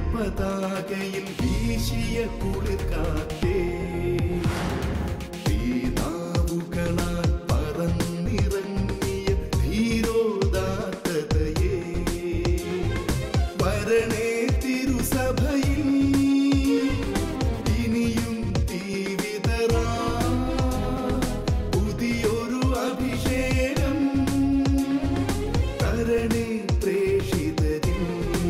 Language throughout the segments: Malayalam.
പതാകയിൽ വീശിയ കുളിർക്കാറ്റേ തീനാവുകളാൽ പറന്നിറങ്ങിയ ധീരോദാത്തതയേ വരണേ തിരുസഭയിൽ ഇനിയും തീവിതറാ പുതിയൊരു അഭിഷേകം തരണേ പ്രേഷിതരിൽ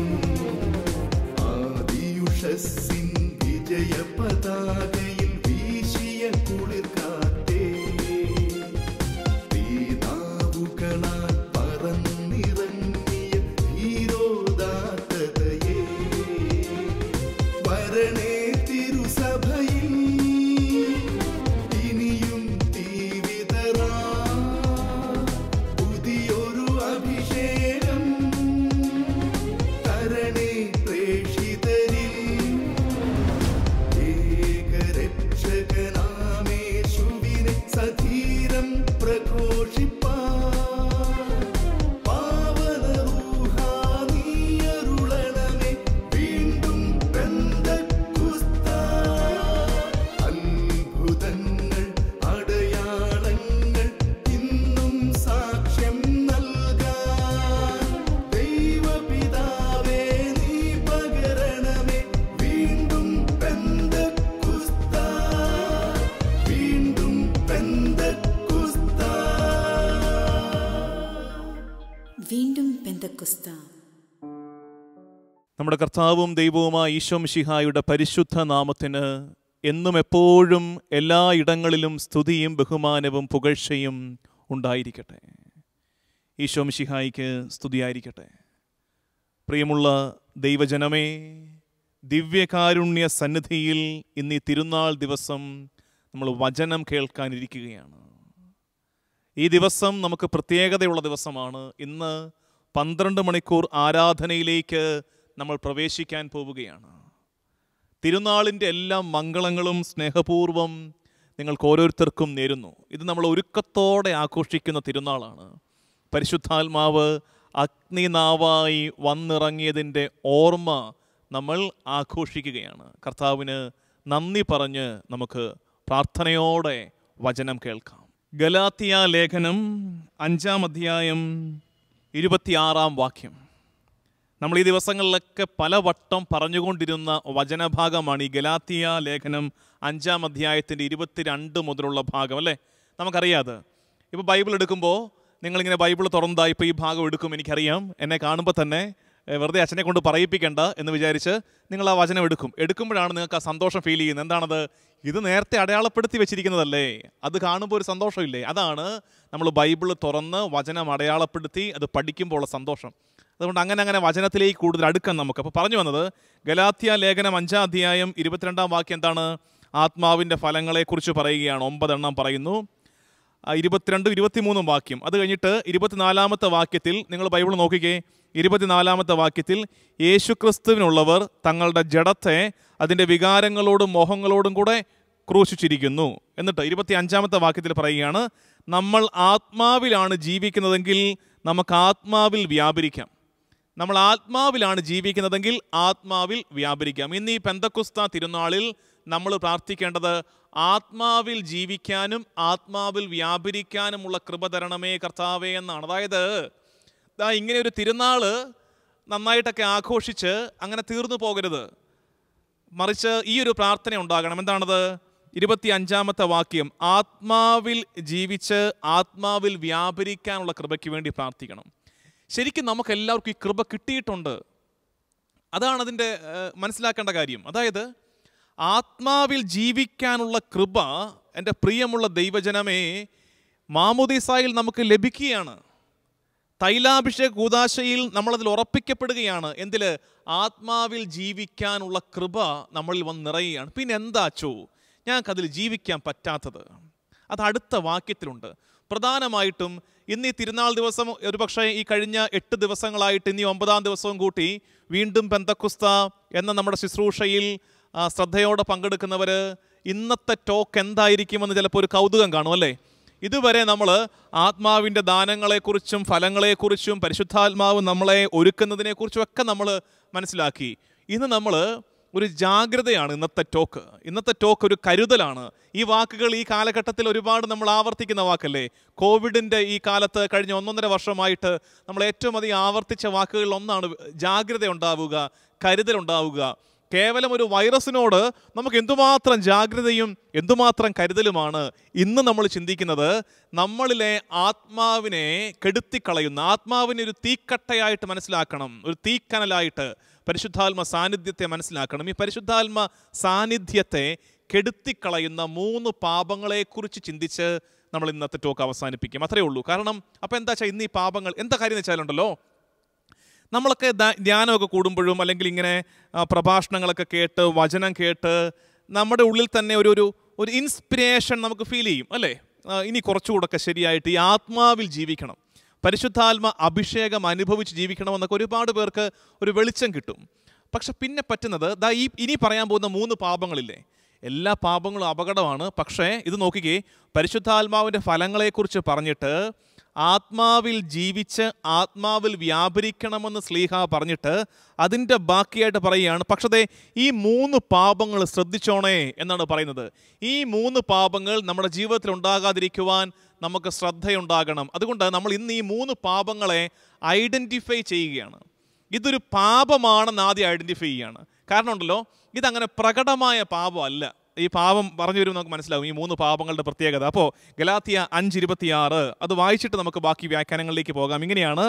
ആദിയുഷസ്സിൻ വിജയ പതാകയിൽ വീശിയ കുളിർക്കാറ്റേ തീനാവുകളാൽ പറന്നിറങ്ങിയ ധീരോദാത്തതയേ വരണേ തിരുസഭയിൽ ഇനിയും തീവിതറാ പുതിയൊരു അഭിഷേകം തരണേ പ്രേഷിതരിൽ ഏകരക്ഷകനാമേശുവിനെ സധീരം പ്രഘോഷിപ്പാ പാവനറൂഹാനീയരുളണമേ വീണ്ടും പെന്തക്കുസ്താ. അത്ഭുതങ്ങൾ അടയാളങ്ങൾ ഇന്നും സാക്ഷ്യം നൽകാൻ ദൈവപിതാവേ നീ പകരണമേ വീണ്ടും പെന്തക്കുസ്താ. വീണ്ടും പെന്തക്കുസ്താ. വീണ്ടും പെന്തക്കുസ്ത നമ്മുടെ കർത്താവും ദൈവവുമായ ഈശോ മിശിഹായുടെ പരിശുദ്ധ നാമത്തിന് എന്നും എപ്പോഴും എല്ലാ ഇടങ്ങളിലും സ്തുതിയും ബഹുമാനവും പുകഴ്ചയും ഉണ്ടായിരിക്കട്ടെ ഈശോ മിശിഹായിക്ക് സ്തുതിയായിരിക്കട്ടെ പ്രിയമുള്ള ദൈവജനമേ ദിവ്യകാരുണ്യ സന്നിധിയിൽ ഇന്ന് ഈ തിരുനാൾ ദിവസം നമ്മൾ വചനം കേൾക്കാനിരിക്കുകയാണ് ഈ ദിവസം നമുക്ക് പ്രത്യേകതയുള്ള ദിവസമാണ് ഇന്ന് പന്ത്രണ്ട് മണിക്കൂർ ആരാധനയിലേക്ക് നമ്മൾ പ്രവേശിക്കാൻ പോവുകയാണ് തിരുനാളിൻ്റെ എല്ലാ മംഗളങ്ങളും സ്നേഹപൂർവ്വം നിങ്ങൾക്ക് ഓരോരുത്തർക്കും നേരുന്നു ഇത് നമ്മൾ ഒരുക്കത്തോടെ ആഘോഷിക്കുന്ന തിരുനാളാണ് പരിശുദ്ധാത്മാവ് അഗ്നിനാവായി വന്നിറങ്ങിയതിൻ്റെ ഓർമ്മ നമ്മൾ ആഘോഷിക്കുകയാണ് കർത്താവിന് നന്ദി പറഞ്ഞ് നമുക്ക് പ്രാർത്ഥനയോടെ വചനം കേൾക്കാം ഗലാത്തിയ ലേഖനം അഞ്ചാം അധ്യായം ഇരുപത്തിയാറാം വാക്യം നമ്മൾ ഈ ദിവസങ്ങളിലൊക്കെ പലവട്ടം പറഞ്ഞുകൊണ്ടിരുന്ന വചനഭാഗമാണ് ഈ ഗലാത്തിയ ലേഖനം അഞ്ചാം അധ്യായത്തിൻ്റെ ഇരുപത്തിരണ്ട് മുതലുള്ള ഭാഗം അല്ലേ നമുക്കറിയാതെ ഇപ്പോൾ ബൈബിൾ എടുക്കുമ്പോൾ നിങ്ങളിങ്ങനെ ബൈബിൾ തുറന്നതാ ഇപ്പോൾ ഈ ഭാഗം എടുക്കും എനിക്കറിയാം എന്നെ കാണുമ്പോൾ തന്നെ ഏ, വെറുതെ അച്ഛനെ കൊണ്ട് പറയിപ്പിക്കണ്ട എന്ന് വിചാരിച്ച് നിങ്ങൾ ആ വചനം എടുക്കും എടുക്കുമ്പോഴാണ് നിങ്ങൾക്ക് ആ സന്തോഷം ഫീൽ ചെയ്യുന്നത് എന്താണത് ഇത് നേരത്തെ അടയാളപ്പെടുത്തി വെച്ചിരിക്കുന്നതല്ലേ അത് കാണുമ്പോൾ ഒരു സന്തോഷമില്ലേ അതാണ് നമ്മൾ ബൈബിൾ തുറന്ന് വചനം അടയാളപ്പെടുത്തി അത് പഠിക്കുമ്പോൾ ഉള്ള സന്തോഷം അതുകൊണ്ട് അങ്ങനെ അങ്ങനെ വചനത്തിലേക്ക് കൂടുതൽ അടുക്കാൻ നമുക്ക് അപ്പോൾ പറഞ്ഞു വന്നത് ഗലാത്യ ലേഖനം അഞ്ചാം അധ്യായം ഇരുപത്തിരണ്ടാം വാക്യം എന്താണ് ആത്മാവിൻ്റെ ഫലങ്ങളെക്കുറിച്ച് പറയുകയാണ് ഒമ്പതെണ്ണം പറയുന്നു ആ ഇരുപത്തിരണ്ടും ഇരുപത്തിമൂന്നും വാക്യം അത് കഴിഞ്ഞിട്ട് ഇരുപത്തിനാലാമത്തെ വാക്യത്തിൽ നിങ്ങൾ ബൈബിൾ നോക്കിക്കേ ഇരുപത്തിനാലാമത്തെ വാക്യത്തിൽ യേശുക്രിസ്തുവിനുള്ളവർ തങ്ങളുടെ ജഡത്തെ അതിൻ്റെ വികാരങ്ങളോടും മോഹങ്ങളോടും കൂടെ ക്രൂശിച്ചിരിക്കുന്നു എന്നിട്ട് ഇരുപത്തി അഞ്ചാമത്തെ വാക്യത്തിൽ പറയുകയാണ് നമ്മൾ ആത്മാവിലാണ് ജീവിക്കുന്നതെങ്കിൽ നമുക്ക് ആത്മാവിൽ വ്യാപരിക്കാം നമ്മൾ ആത്മാവിലാണ് ജീവിക്കുന്നതെങ്കിൽ ആത്മാവിൽ വ്യാപരിക്കാം ഇന്ന് ഈ പെന്തക്കുസ്ത തിരുനാളിൽ നമ്മൾ പ്രാർത്ഥിക്കേണ്ടത് ആത്മാവിൽ ജീവിക്കാനും ആത്മാവിൽ വ്യാപരിക്കാനുമുള്ള കൃപ തരണമേ കർത്താവേ എന്നാണ് അതായത് ദാ ഇങ്ങനെ ഒരു തിരുനാള് നന്നായിട്ടൊക്കെ ആഘോഷിച്ച് അങ്ങനെ തീർന്നു പോകരുത് മറിച്ച് ഈ ഒരു പ്രാർത്ഥന ഉണ്ടാകണം എന്താണത് ഇരുപത്തി അഞ്ചാമത്തെ വാക്യം ആത്മാവിൽ ജീവിച്ച് ആത്മാവിൽ വ്യാപരിക്കാനുള്ള കൃപയ്ക്ക് വേണ്ടി പ്രാർത്ഥിക്കണം ശരിക്കും നമുക്ക് എല്ലാവർക്കും ഈ കൃപ കിട്ടിയിട്ടുണ്ട് അതാണ് അതിൻ്റെ ഏഹ്, മനസ്സിലാക്കേണ്ട കാര്യം അതായത് ആത്മാവിൽ ജീവിക്കാനുള്ള കൃപ എൻ്റെ പ്രിയമുള്ള ദൈവജനമേ മാമുദീസായിൽ നമുക്ക് ലഭിക്കുകയാണ് തൈലാഭിഷേക കൂതാശയിൽ നമ്മളതിൽ ഉറപ്പിക്കപ്പെടുകയാണ് എന്തിൽ ആത്മാവിൽ ജീവിക്കാനുള്ള കൃപ നമ്മളിൽ വന്ന് നിറയുകയാണ് പിന്നെ എന്താ അച്ചോ ഞങ്ങൾക്കതിൽ ജീവിക്കാൻ പറ്റാത്തത് അത് അടുത്ത വാക്യത്തിലുണ്ട് പ്രധാനമായിട്ടും ഇന്ന് ഈ തിരുനാൾ ദിവസം ഒരുപക്ഷെ ഈ കഴിഞ്ഞ എട്ട് ദിവസങ്ങളായിട്ട് ഇനി ഒമ്പതാം ദിവസവും കൂട്ടി വീണ്ടും പെന്തക്കുസ്ത എന്ന നമ്മുടെ ശുശ്രൂഷയിൽ ആ, ശ്രദ്ധയോടെ പങ്കെടുക്കുന്നവർ ഇന്നത്തെ ടോക്ക് എന്തായിരിക്കുമെന്ന് ചിലപ്പോൾ ഒരു കൗതുകം കാണും അല്ലേ ഇതുവരെ നമ്മൾ ആത്മാവിൻ്റെ ദാനങ്ങളെക്കുറിച്ചും ഫലങ്ങളെക്കുറിച്ചും പരിശുദ്ധാത്മാവ് നമ്മളെ ഒരുക്കുന്നതിനെക്കുറിച്ചും ഒക്കെ നമ്മൾ മനസ്സിലാക്കി ഇന്ന് നമ്മൾ ഒരു ജാഗ്രതയാണ് ഇന്നത്തെ ടോക്ക് ഇന്നത്തെ ടോക്ക് ഒരു കരുതലാണ് ഈ വാക്കുകൾ ഈ കാലഘട്ടത്തിൽ ഒരുപാട് നമ്മൾ ആവർത്തിക്കുന്ന വാക്കല്ലേ കോവിഡിൻ്റെ ഈ കാലത്ത് കഴിഞ്ഞ ഒന്നൊന്നര വർഷമായിട്ട് നമ്മൾ ഏറ്റവും അധികം ആവർത്തിച്ച വാക്കുകളിൽ ഒന്നാണ് ജാഗ്രത ഉണ്ടാവുക കരുതലുണ്ടാവുക കേവലം ഒരു വൈറസിനോട് നമുക്ക് എന്തുമാത്രം ജാഗ്രതയും എന്തുമാത്രം കരുതലുമാണ് ഇന്ന് നമ്മൾ ചിന്തിക്കുന്നത് നമ്മളിലെ ആത്മാവിനെ കെടുത്തിക്കളയുന്ന ആത്മാവിനെ ഒരു തീക്കട്ടയായിട്ട് മനസ്സിലാക്കണം ഒരു തീക്കനലായിട്ട് പരിശുദ്ധാത്മ സാന്നിധ്യത്തെ മനസ്സിലാക്കണം ഈ പരിശുദ്ധാത്മ സാന്നിധ്യത്തെ കെടുത്തിക്കളയുന്ന മൂന്ന് പാപങ്ങളെക്കുറിച്ച് ചിന്തിച്ച് നമ്മൾ ഇന്നത്തെ ടോക്ക് അവസാനിപ്പിക്കും അത്രയേ ഉള്ളൂ കാരണം അപ്പോൾ എന്താ വെച്ചാൽ ഇന്ന് ഈ പാപങ്ങൾ എന്താ കാര്യം എന്ന് വെച്ചാലുണ്ടല്ലോ നമ്മളൊക്കെ ധ്യാ- ധ്യാനമൊക്കെ കൂടുമ്പോഴും അല്ലെങ്കിൽ ഇങ്ങനെ ആ, പ്രഭാഷണങ്ങളൊക്കെ കേട്ട് വചനം കേട്ട് നമ്മുടെ ഉള്ളിൽ തന്നെ ഒരു ഒരു ഒരു ഇൻസ്പിരേഷൻ നമുക്ക് ഫീൽ ചെയ്യും അല്ലേ ആ, ഇനി കുറച്ചുകൂടൊക്കെ ശരിയായിട്ട് ഈ ആത്മാവിൽ ജീവിക്കണം പരിശുദ്ധാത്മ അഭിഷേകം അനുഭവിച്ച് ജീവിക്കണമെന്നൊക്കെ ഒരുപാട് പേർക്ക് ഒരു വെളിച്ചം കിട്ടും പക്ഷെ പിന്നെ പറ്റുന്നത് ദാ ഈ ഇനി പറയാൻ പോകുന്ന മൂന്ന് പാപങ്ങളില്ലേ എല്ലാ പാപങ്ങളും അപകടമാണ് പക്ഷേ ഇത് നോക്കിക്കേ പരിശുദ്ധാത്മാവിൻ്റെ ഫലങ്ങളെക്കുറിച്ച് പറഞ്ഞിട്ട് ആത്മാവിൽ ജീവിച്ച് ആത്മാവിൽ വ്യാപരിക്കണമെന്ന് സ്ലീഹ പറഞ്ഞിട്ട് അതിൻ്റെ ബാക്കിയായിട്ട് പറയുകയാണ് പക്ഷേ ദേ ഈ മൂന്ന് പാപങ്ങൾ ശ്രദ്ധിച്ചോണേ എന്നാണ് പറയുന്നത് ഈ മൂന്ന് പാപങ്ങൾ നമ്മുടെ ജീവിതത്തിൽ ഉണ്ടാകാതിരിക്കുവാൻ നമുക്ക് ശ്രദ്ധയുണ്ടാകണം അതുകൊണ്ട് നമ്മൾ ഇന്ന് ഈ മൂന്ന് പാപങ്ങളെ ഐഡൻറ്റിഫൈ ചെയ്യുകയാണ് ഇതൊരു പാപമാണെന്ന് ആദ്യം ഐഡൻറ്റിഫൈ ചെയ്യുകയാണ് കാരണം ഉണ്ടല്ലോ ഇതങ്ങനെ പ്രകടമായ പാപമല്ല ഈ പാപം പറഞ്ഞു വരുമ്പോൾ നമുക്ക് മനസ്സിലാവും ഈ മൂന്ന് പാപങ്ങളുടെ പ്രത്യേകത അപ്പോൾ ഗലാത്തിയ അഞ്ച് ഇരുപത്തിയാറ് അത് വായിച്ചിട്ട് നമുക്ക് ബാക്കി വ്യാഖ്യാനങ്ങളിലേക്ക് പോകാം ഇങ്ങനെയാണ്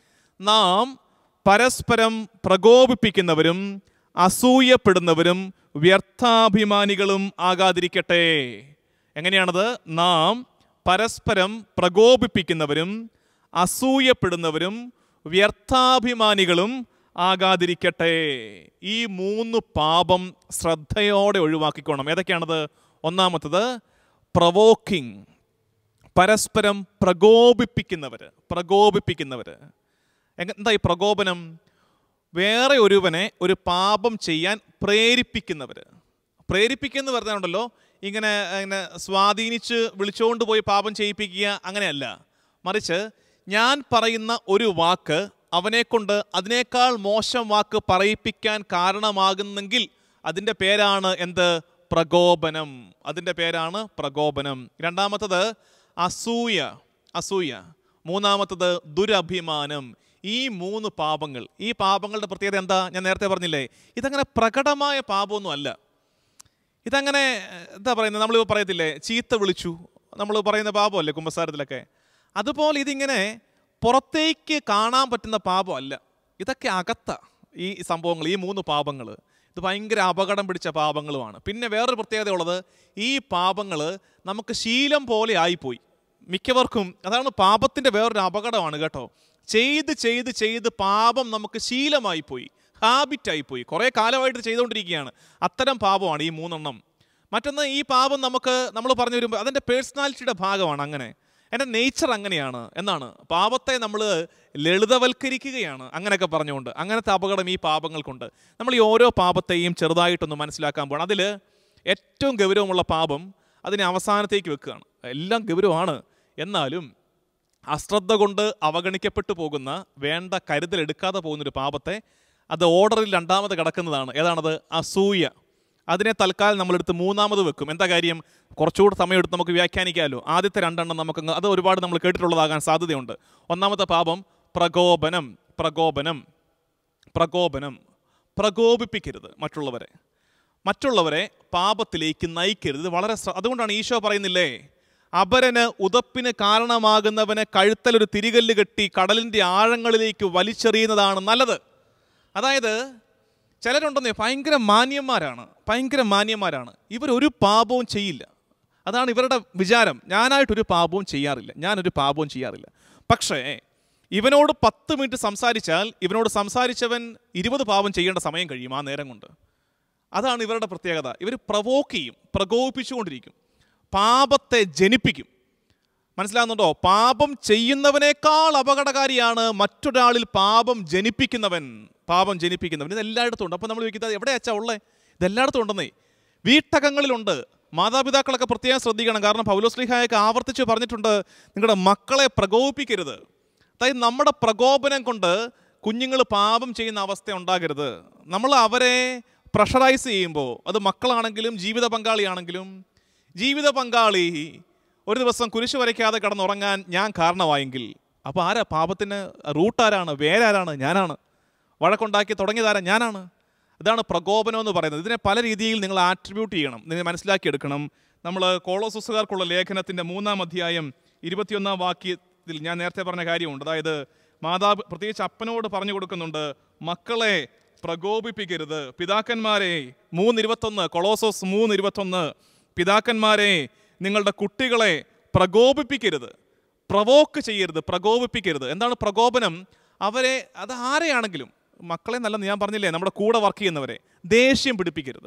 നാം പരസ്പരം പ്രകോപിപ്പിക്കുന്നവരും അസൂയപ്പെടുന്നവരും വ്യർത്ഥാഭിമാനികളും ആകാതിരിക്കട്ടെ എങ്ങനെയാണത് നാം പരസ്പരം പ്രകോപിപ്പിക്കുന്നവരും അസൂയപ്പെടുന്നവരും വ്യർത്ഥാഭിമാനികളും ആകാതിരിക്കട്ടെ ഈ മൂന്ന് പാപം ശ്രദ്ധയോടെ ഒഴിവാക്കിക്കോണം ഏതൊക്കെയാണത് ഒന്നാമത്തത് പ്രവോക്കിംഗ് പരസ്പരം പ്രകോപിപ്പിക്കുന്നവർ പ്രകോപിപ്പിക്കുന്നവർ എങ്ങ- എന്താ ഈ പ്രകോപനം വേറെ ഒരുവനെ ഒരു പാപം ചെയ്യാൻ പ്രേരിപ്പിക്കുന്നവർ പ്രേരിപ്പിക്കുന്ന പറഞ്ഞാലുണ്ടല്ലോ ഇങ്ങനെ ഇങ്ങനെ സ്വാധീനിച്ച് വിളിച്ചുകൊണ്ട് പോയി പാപം ചെയ്യിപ്പിക്കുക അങ്ങനെയല്ല മറിച്ച് ഞാൻ പറയുന്ന ഒരു വാക്ക് അവനെ കൊണ്ട് അതിനേക്കാൾ മോശം വാക്ക് പറയിപ്പിക്കാൻ കാരണമാകുന്നെങ്കിൽ അതിൻ്റെ പേരാണ് എന്ത് പ്രകോപനം അതിൻ്റെ പേരാണ് പ്രകോപനം രണ്ടാമത്തത് അസൂയ അസൂയ മൂന്നാമത്തത് ദുരഭിമാനം ഈ മൂന്ന് പാപങ്ങൾ ഈ പാപങ്ങളുടെ പ്രത്യേകത എന്താ ഞാൻ നേരത്തെ പറഞ്ഞില്ലേ ഇതങ്ങനെ പ്രകടമായ പാപമൊന്നും അല്ല ഇതങ്ങനെ ഏഹ്, എന്താ പറയുന്നത് നമ്മൾ പറയത്തില്ലേ ചീത്ത വിളിച്ചു നമ്മൾ പറയുന്ന പാപമല്ലേ കുമ്പസാരത്തിലൊക്കെ അതുപോലെ ഇതിങ്ങനെ പുറത്തേക്ക് കാണാൻ പറ്റുന്ന പാപമല്ല ഇതൊക്കെ അകത്ത ഈ സംഭവങ്ങൾ ഈ മൂന്ന് പാപങ്ങൾ ഇത് ഭയങ്കര അപകടം പിടിച്ച പാപങ്ങളുമാണ് പിന്നെ വേറൊരു പ്രത്യേകത ഉള്ളത് ഈ പാപങ്ങൾ നമുക്ക് ശീലം പോലെ ആയിപ്പോയി മിക്കവർക്കും അതാണ് പാപത്തിൻ്റെ വേറൊരു അപകടമാണ് കേട്ടോ ചെയ്ത് ചെയ്ത് ചെയ്ത് പാപം നമുക്ക് ശീലമായി പോയി ഹാബിറ്റായി പോയി കുറേ കാലമായിട്ട് ഇത് ചെയ്തുകൊണ്ടിരിക്കുകയാണ് അത്തരം പാപമാണ് ഈ മൂന്നെണ്ണം മറ്റൊന്ന് ഈ പാപം നമുക്ക് നമ്മൾ പറഞ്ഞു വരുമ്പോൾ അതിൻ്റെ പേഴ്സണാലിറ്റിയുടെ ഭാഗമാണ് അങ്ങനെ എൻ്റെ നേച്ചർ അങ്ങനെയാണ് എന്നാണ് പാപത്തെ നമ്മൾ ലളിതവൽക്കരിക്കുകയാണ് അങ്ങനെയൊക്കെ പറഞ്ഞുകൊണ്ട് അങ്ങനത്തെ അപകടം ഈ പാപങ്ങൾക്കുണ്ട് നമ്മൾ ഈ ഓരോ പാപത്തെയും ചെറുതായിട്ടൊന്ന് മനസ്സിലാക്കാൻ പോകണം അതിൽ ഏറ്റവും ഗൗരവമുള്ള പാപം അതിനെ അവസാനത്തേക്ക് വെക്കുകയാണ് എല്ലാം ഗൗരവമാണ് എന്നാലും അശ്രദ്ധ കൊണ്ട് അവഗണിക്കപ്പെട്ടു പോകുന്ന വേണ്ട കരുതൽ എടുക്കാതെ പോകുന്നൊരു പാപത്തെ അത് ഓർഡറിൽ രണ്ടാമത് കിടക്കുന്നതാണ് ഏതാണത് അസൂയ അതിനെ തൽക്കാലം നമ്മളെടുത്ത് മൂന്നാമത് വെക്കും എന്താ കാര്യം കുറച്ചുകൂടെ സമയമെടുത്ത് നമുക്ക് വ്യാഖ്യാനിക്കാമല്ലോ ആദ്യത്തെ രണ്ടെണ്ണം നമുക്ക് അങ്ങ് അത് ഒരുപാട് നമ്മൾ കേട്ടിട്ടുള്ളതാകാൻ സാധ്യതയുണ്ട് ഒന്നാമത്തെ പാപം പ്രകോപനം പ്രകോപനം പ്രകോപനം പ്രകോപിപ്പിക്കരുത് മറ്റുള്ളവരെ മറ്റുള്ളവരെ പാപത്തിലേക്ക് നയിക്കരുത് ഇത് വളരെ ശ്ര- അതുകൊണ്ടാണ് ഈശോ പറയുന്നില്ലേ അപരന് ഉതപ്പിന് കാരണമാകുന്നവന് കഴുത്തലൊരു തിരികല്ല് കെട്ടി കടലിൻ്റെ ആഴങ്ങളിലേക്ക് വലിച്ചെറിയുന്നതാണ് നല്ലത് അതായത് ചിലരുണ്ടെന്നേ ഭയങ്കര മാന്യന്മാരാണ് ഭയങ്കര മാന്യന്മാരാണ് ഇവരൊരു പാപവും ചെയ്യില്ല അതാണ് ഇവരുടെ വിചാരം ഞാനായിട്ടൊരു പാപവും ചെയ്യാറില്ല ഞാനൊരു പാപവും ചെയ്യാറില്ല പക്ഷേ ഇവനോട് പത്ത് മിനിറ്റ് സംസാരിച്ചാൽ ഇവനോട് സംസാരിച്ചവൻ ഇരുപത് പാപം ചെയ്യേണ്ട സമയം കഴിയും ആ നേരം കൊണ്ട് അതാണ് ഇവരുടെ പ്രത്യേകത ഇവർ പ്രവോക്ക് ചെയ്യും പ്രകോപിപ്പിച്ചുകൊണ്ടിരിക്കും പാപത്തെ ജനിപ്പിക്കും മനസ്സിലാകുന്നുണ്ടോ പാപം ചെയ്യുന്നവനേക്കാൾ അപകടകാരിയാണ് മറ്റൊരാളിൽ പാപം ജനിപ്പിക്കുന്നവൻ പാപം ജനിപ്പിക്കുന്നവൻ ഇത് എല്ലായിടത്തും ഉണ്ട് അപ്പോൾ നമ്മൾ ചോദിക്കുന്നത് എവിടെ അച്ഛാ ഉള്ളേ ഇതെല്ലായിടത്തും ഉണ്ടെന്നേ വീട്ടകങ്ങളിലുണ്ട് മാതാപിതാക്കളൊക്കെ പ്രത്യേകം ശ്രദ്ധിക്കണം കാരണം പൗലോസ്ലിഹായൊക്കെ ആവർത്തിച്ച് പറഞ്ഞിട്ടുണ്ട് നിങ്ങളുടെ മക്കളെ പ്രകോപിപ്പിക്കരുത് അതായത് നമ്മുടെ പ്രകോപനം കൊണ്ട് കുഞ്ഞുങ്ങൾ പാപം ചെയ്യുന്ന അവസ്ഥ ഉണ്ടാകരുത് നമ്മൾ അവരെ പ്രഷറൈസ് ചെയ്യുമ്പോൾ അത് മക്കളാണെങ്കിലും ജീവിത പങ്കാളിയാണെങ്കിലും ജീവിത പങ്കാളി ഒരു ദിവസം കുരിശ് വരയ്ക്കാതെ കിടന്നുറങ്ങാൻ ഞാൻ കാരണമായെങ്കിൽ അപ്പോൾ ആരാ പാപത്തിന് റൂട്ടാരാണ് വേരാരാണ് ഞാനാണ് വഴക്കുണ്ടാക്കി തുടങ്ങിയതാരാ ഞാനാണ് ഇതാണ് പ്രകോപനം എന്ന് പറയുന്നത് ഇതിനെ പല രീതിയിൽ നിങ്ങൾ ആട്രിബ്യൂട്ട് ചെയ്യണം നിങ്ങൾ മനസ്സിലാക്കിയെടുക്കണം നമ്മൾ കോളോസുസുകാർക്കുള്ള ലേഖനത്തിൻ്റെ മൂന്നാം അധ്യായം ഇരുപത്തിയൊന്നാം വാക്യത്തിൽ ഞാൻ നേരത്തെ പറഞ്ഞ കാര്യമുണ്ട് അതായത് മാതാപ് പ്രത്യേകിച്ച് അപ്പനോട് പറഞ്ഞു കൊടുക്കുന്നുണ്ട് മക്കളെ പ്രകോപിപ്പിക്കരുത് പിതാക്കന്മാരെ മൂന്ന് ഇരുപത്തൊന്ന് കൊളോസോസ് മൂന്ന് ഇരുപത്തൊന്ന് പിതാക്കന്മാരെ നിങ്ങളുടെ കുട്ടികളെ പ്രകോപിപ്പിക്കരുത് പ്രവോക്ക് ചെയ്യരുത് പ്രകോപിപ്പിക്കരുത് എന്താണ് പ്രകോപനം അവരെ അത് ആരെയാണെങ്കിലും മക്കളെ നല്ല ഞാൻ പറഞ്ഞില്ലേ നമ്മുടെ കൂടെ വർക്ക് ചെയ്യുന്നവരെ ദേഷ്യം പിടിപ്പിക്കരുത്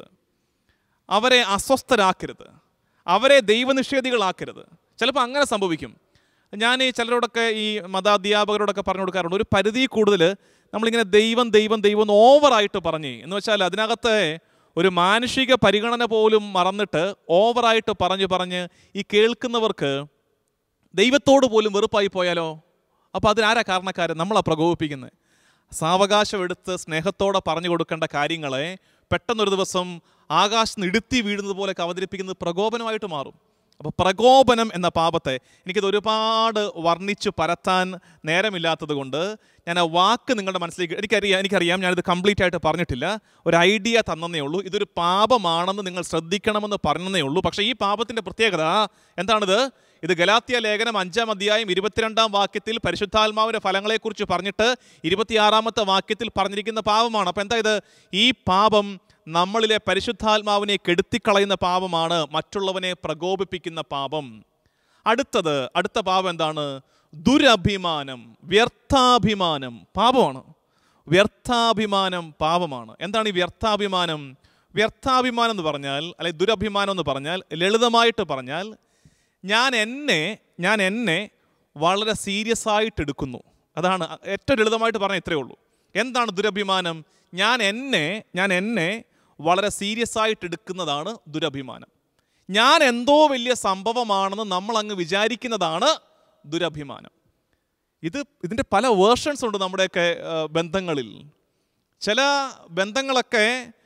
അവരെ അസ്വസ്ഥരാക്കരുത് അവരെ ദൈവനിഷേധികളാക്കരുത് ചിലപ്പോൾ അങ്ങനെ സംഭവിക്കും ഞാൻ ഈ ചിലരോടൊക്കെ ഈ മതാധ്യാപകരോടൊക്കെ പറഞ്ഞു കൊടുക്കാറുണ്ട് ഒരു പരിധി കൂടുതൽ നമ്മളിങ്ങനെ ദൈവം ദൈവം ദൈവം എന്ന് ഓവറായിട്ട് പറഞ്ഞേ എന്ന് വെച്ചാൽ അതിനകത്തെ ഒരു മാനുഷിക പരിഗണന പോലും മറന്നിട്ട് ഓവറായിട്ട് പറഞ്ഞ് പറഞ്ഞ് ഈ കേൾക്കുന്നവർക്ക് ദൈവത്തോട് പോലും വെറുപ്പായി പോയാലോ അപ്പോൾ അതിനാരാ കാരണക്കാരൻ നമ്മളാ പ്രകോപിപ്പിക്കുന്നത് സാവകാശം എടുത്ത് സ്നേഹത്തോടെ പറഞ്ഞു കൊടുക്കേണ്ട കാര്യങ്ങളെ പെട്ടെന്നൊരു ദിവസം ആകാശത്ത് ഇടുത്തി വീഴുന്നത് പോലെയൊക്കെ അവതരിപ്പിക്കുന്നത് പ്രകോപനമായിട്ട് മാറും അപ്പോൾ പ്രകോപനം എന്ന പാപത്തെ എനിക്കത് ഒരുപാട് വർണ്ണിച്ചു പരത്താൻ നേരമില്ലാത്തത് കൊണ്ട് ഞാൻ ആ വാക്ക് നിങ്ങളുടെ മനസ്സിലേക്ക് എനിക്കറിയാം എനിക്കറിയാം ഞാനിത് കംപ്ലീറ്റ് ആയിട്ട് പറഞ്ഞിട്ടില്ല ഒരു ഐഡിയ തന്നേ ഉള്ളൂ ഇതൊരു പാപമാണെന്ന് നിങ്ങൾ ശ്രദ്ധിക്കണമെന്ന് പറഞ്ഞതേ ഉള്ളൂ പക്ഷേ ഈ പാപത്തിൻ്റെ പ്രത്യേകത എന്താണിത് ഇത് ഗലാത്യ ലേഖനം അഞ്ചാം അധ്യായം ഇരുപത്തിരണ്ടാം വാക്യത്തിൽ പരിശുദ്ധാത്മാവിൻ്റെ ഫലങ്ങളെക്കുറിച്ച് പറഞ്ഞിട്ട് ഇരുപത്തിയാറാമത്തെ വാക്യത്തിൽ പറഞ്ഞിരിക്കുന്ന പാപമാണ് അപ്പം എന്താ ഇത് ഈ പാപം നമ്മളിലെ പരിശുദ്ധാത്മാവിനെ കെടുത്തിക്കളയുന്ന പാപമാണ് മറ്റുള്ളവനെ പ്രകോപിപ്പിക്കുന്ന പാപം അടുത്തത് അടുത്ത പാപം എന്താണ് ദുരഭിമാനം വ്യർത്ഥാഭിമാനം പാപമാണ് വ്യർത്ഥാഭിമാനം പാപമാണ് എന്താണ് ഈ വ്യർത്ഥാഭിമാനം വ്യർത്ഥാഭിമാനം എന്ന് പറഞ്ഞാൽ അല്ലെ ദുരഭിമാനം എന്ന് പറഞ്ഞാൽ ലളിതമായിട്ട് പറഞ്ഞാൽ ഞാൻ എന്നെ ഞാൻ എന്നെ വളരെ സീരിയസ് ആയിട്ട് എടുക്കുന്നു അതാണ് ഏറ്റവും ലളിതമായിട്ട് പറഞ്ഞാൽ ഇത്രയേ ഉള്ളൂ എന്താണ് ദുരഭിമാനം ഞാൻ എന്നെ ഞാൻ എന്നെ വളരെ സീരിയസ് ആയിട്ട് എടുക്കുന്നതാണ് ദുരഭിമാനം ഞാൻ എന്തോ വലിയ സംഭവമാണെന്ന് നമ്മൾ അങ്ങ് വിചാരിക്കുന്നതാണ് ദുരഭിമാനം ഇത് ഇതിൻ്റെ പല വേർഷൻസ് ഉണ്ട് നമ്മുടെയൊക്കെ ആ, ബന്ധങ്ങളിൽ ചില ബന്ധങ്ങളൊക്കെ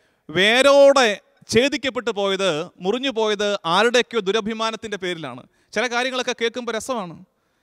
വേരോടെ ഛേദിക്കപ്പെട്ടു പോയത് മുറിഞ്ഞു പോയത് ആരുടെയൊക്കെയോ ദുരഭിമാനത്തിൻ്റെ പേരിലാണ് ചില കാര്യങ്ങളൊക്കെ കേൾക്കുമ്പോൾ രസമാണ്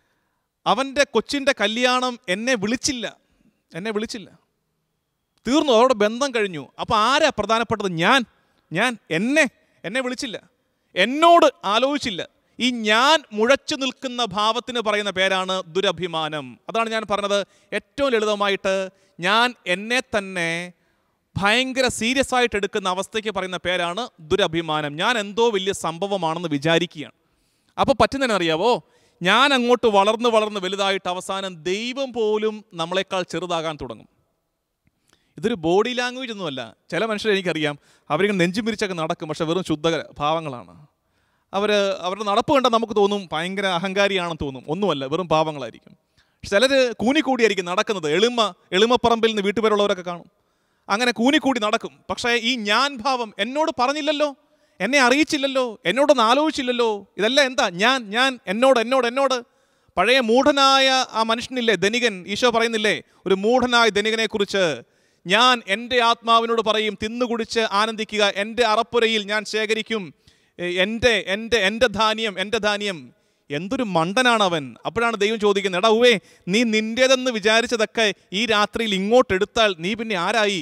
അവൻ്റെ കൊച്ചിൻ്റെ കല്യാണം എന്നെ വിളിച്ചില്ല എന്നെ വിളിച്ചില്ല തീർന്നു അവരുടെ ബന്ധം കഴിഞ്ഞു അപ്പോൾ ആരാ പ്രധാനപ്പെട്ടത് ഞാൻ ഞാൻ എന്നെ എന്നെ വിളിച്ചില്ല എന്നോട് ആലോചിച്ചില്ല ഈ ഞാൻ മുഴച്ചു നിൽക്കുന്ന ഭാവത്തിന് പറയുന്ന പേരാണ് ദുരഭിമാനം അതാണ് ഞാൻ പറഞ്ഞത് ഏറ്റവും ലളിതമായിട്ട് ഞാൻ എന്നെ തന്നെ ഭയങ്കര സീരിയസ് ആയിട്ട് എടുക്കുന്ന അവസ്ഥയ്ക്ക് പറയുന്ന പേരാണ് ദുരഭിമാനം ഞാൻ എന്തോ വലിയ സംഭവമാണെന്ന് വിചാരിക്കുകയാണ് അപ്പോൾ പറ്റുന്നതിനറിയാവോ ഞാൻ അങ്ങോട്ട് വളർന്ന് വളർന്ന് വലുതായിട്ട് അവസാനം ദൈവം പോലും നമ്മളെക്കാൾ ചെറുതാകാൻ തുടങ്ങും ഇതൊരു ബോഡി ലാംഗ്വേജ് ഒന്നുമല്ല ചില മനുഷ്യരെ എനിക്കറിയാം അവരിങ്ങനെ നെഞ്ചും പിരിച്ചൊക്കെ നടക്കും പക്ഷെ വെറും ശുദ്ധ ഭാവങ്ങളാണ് അവർ അവരുടെ നടപ്പ് കണ്ടാൽ നമുക്ക് തോന്നും ഭയങ്കര അഹങ്കാരിയാണെന്ന് തോന്നും ഒന്നുമല്ല വെറും പാവങ്ങളായിരിക്കും ചിലർ കൂനിക്കൂടിയായിരിക്കും നടക്കുന്നത് എളിമ എളിമപ്പറമ്പിൽ നിന്ന് വീട്ടുപേരുള്ളവരൊക്കെ കാണും അങ്ങനെ കൂനിക്കൂടി നടക്കും പക്ഷേ ഈ ഞാൻ ഭാവം എന്നോട് പറഞ്ഞില്ലല്ലോ എന്നെ അറിയിച്ചില്ലല്ലോ എന്നോടൊന്നും ആലോചിച്ചില്ലല്ലോ ഇതെല്ലാം എന്താ ഞാൻ ഞാൻ എന്നോട് എന്നോട് എന്നോട് പഴയ മൂഢനായ ആ മനുഷ്യനില്ലേ ധനികൻ ഈശോ പറയുന്നില്ലേ ഒരു മൂഢനായ ധനികനെ കുറിച്ച് ഞാൻ എൻ്റെ ആത്മാവിനോട് പറയും തിന്നുകുടിച്ച് ആനന്ദിക്കുക എൻ്റെ അറപ്പുരയിൽ ഞാൻ ശേഖരിക്കും എ, എൻ്റെ എൻ്റെ എൻ്റെ ധാന്യം എൻ്റെ ധാന്യം എന്തൊരു മണ്ടനാണ് അവൻ അപ്പോഴാണ് ദൈവം ചോദിക്കുന്നത് എടാ ഉവേ നീ നിൻ്റേതെന്ന് വിചാരിച്ചതൊക്കെ ഈ രാത്രിയിൽ ഇങ്ങോട്ട് എടുത്താൽ നീ പിന്നെ ആരായി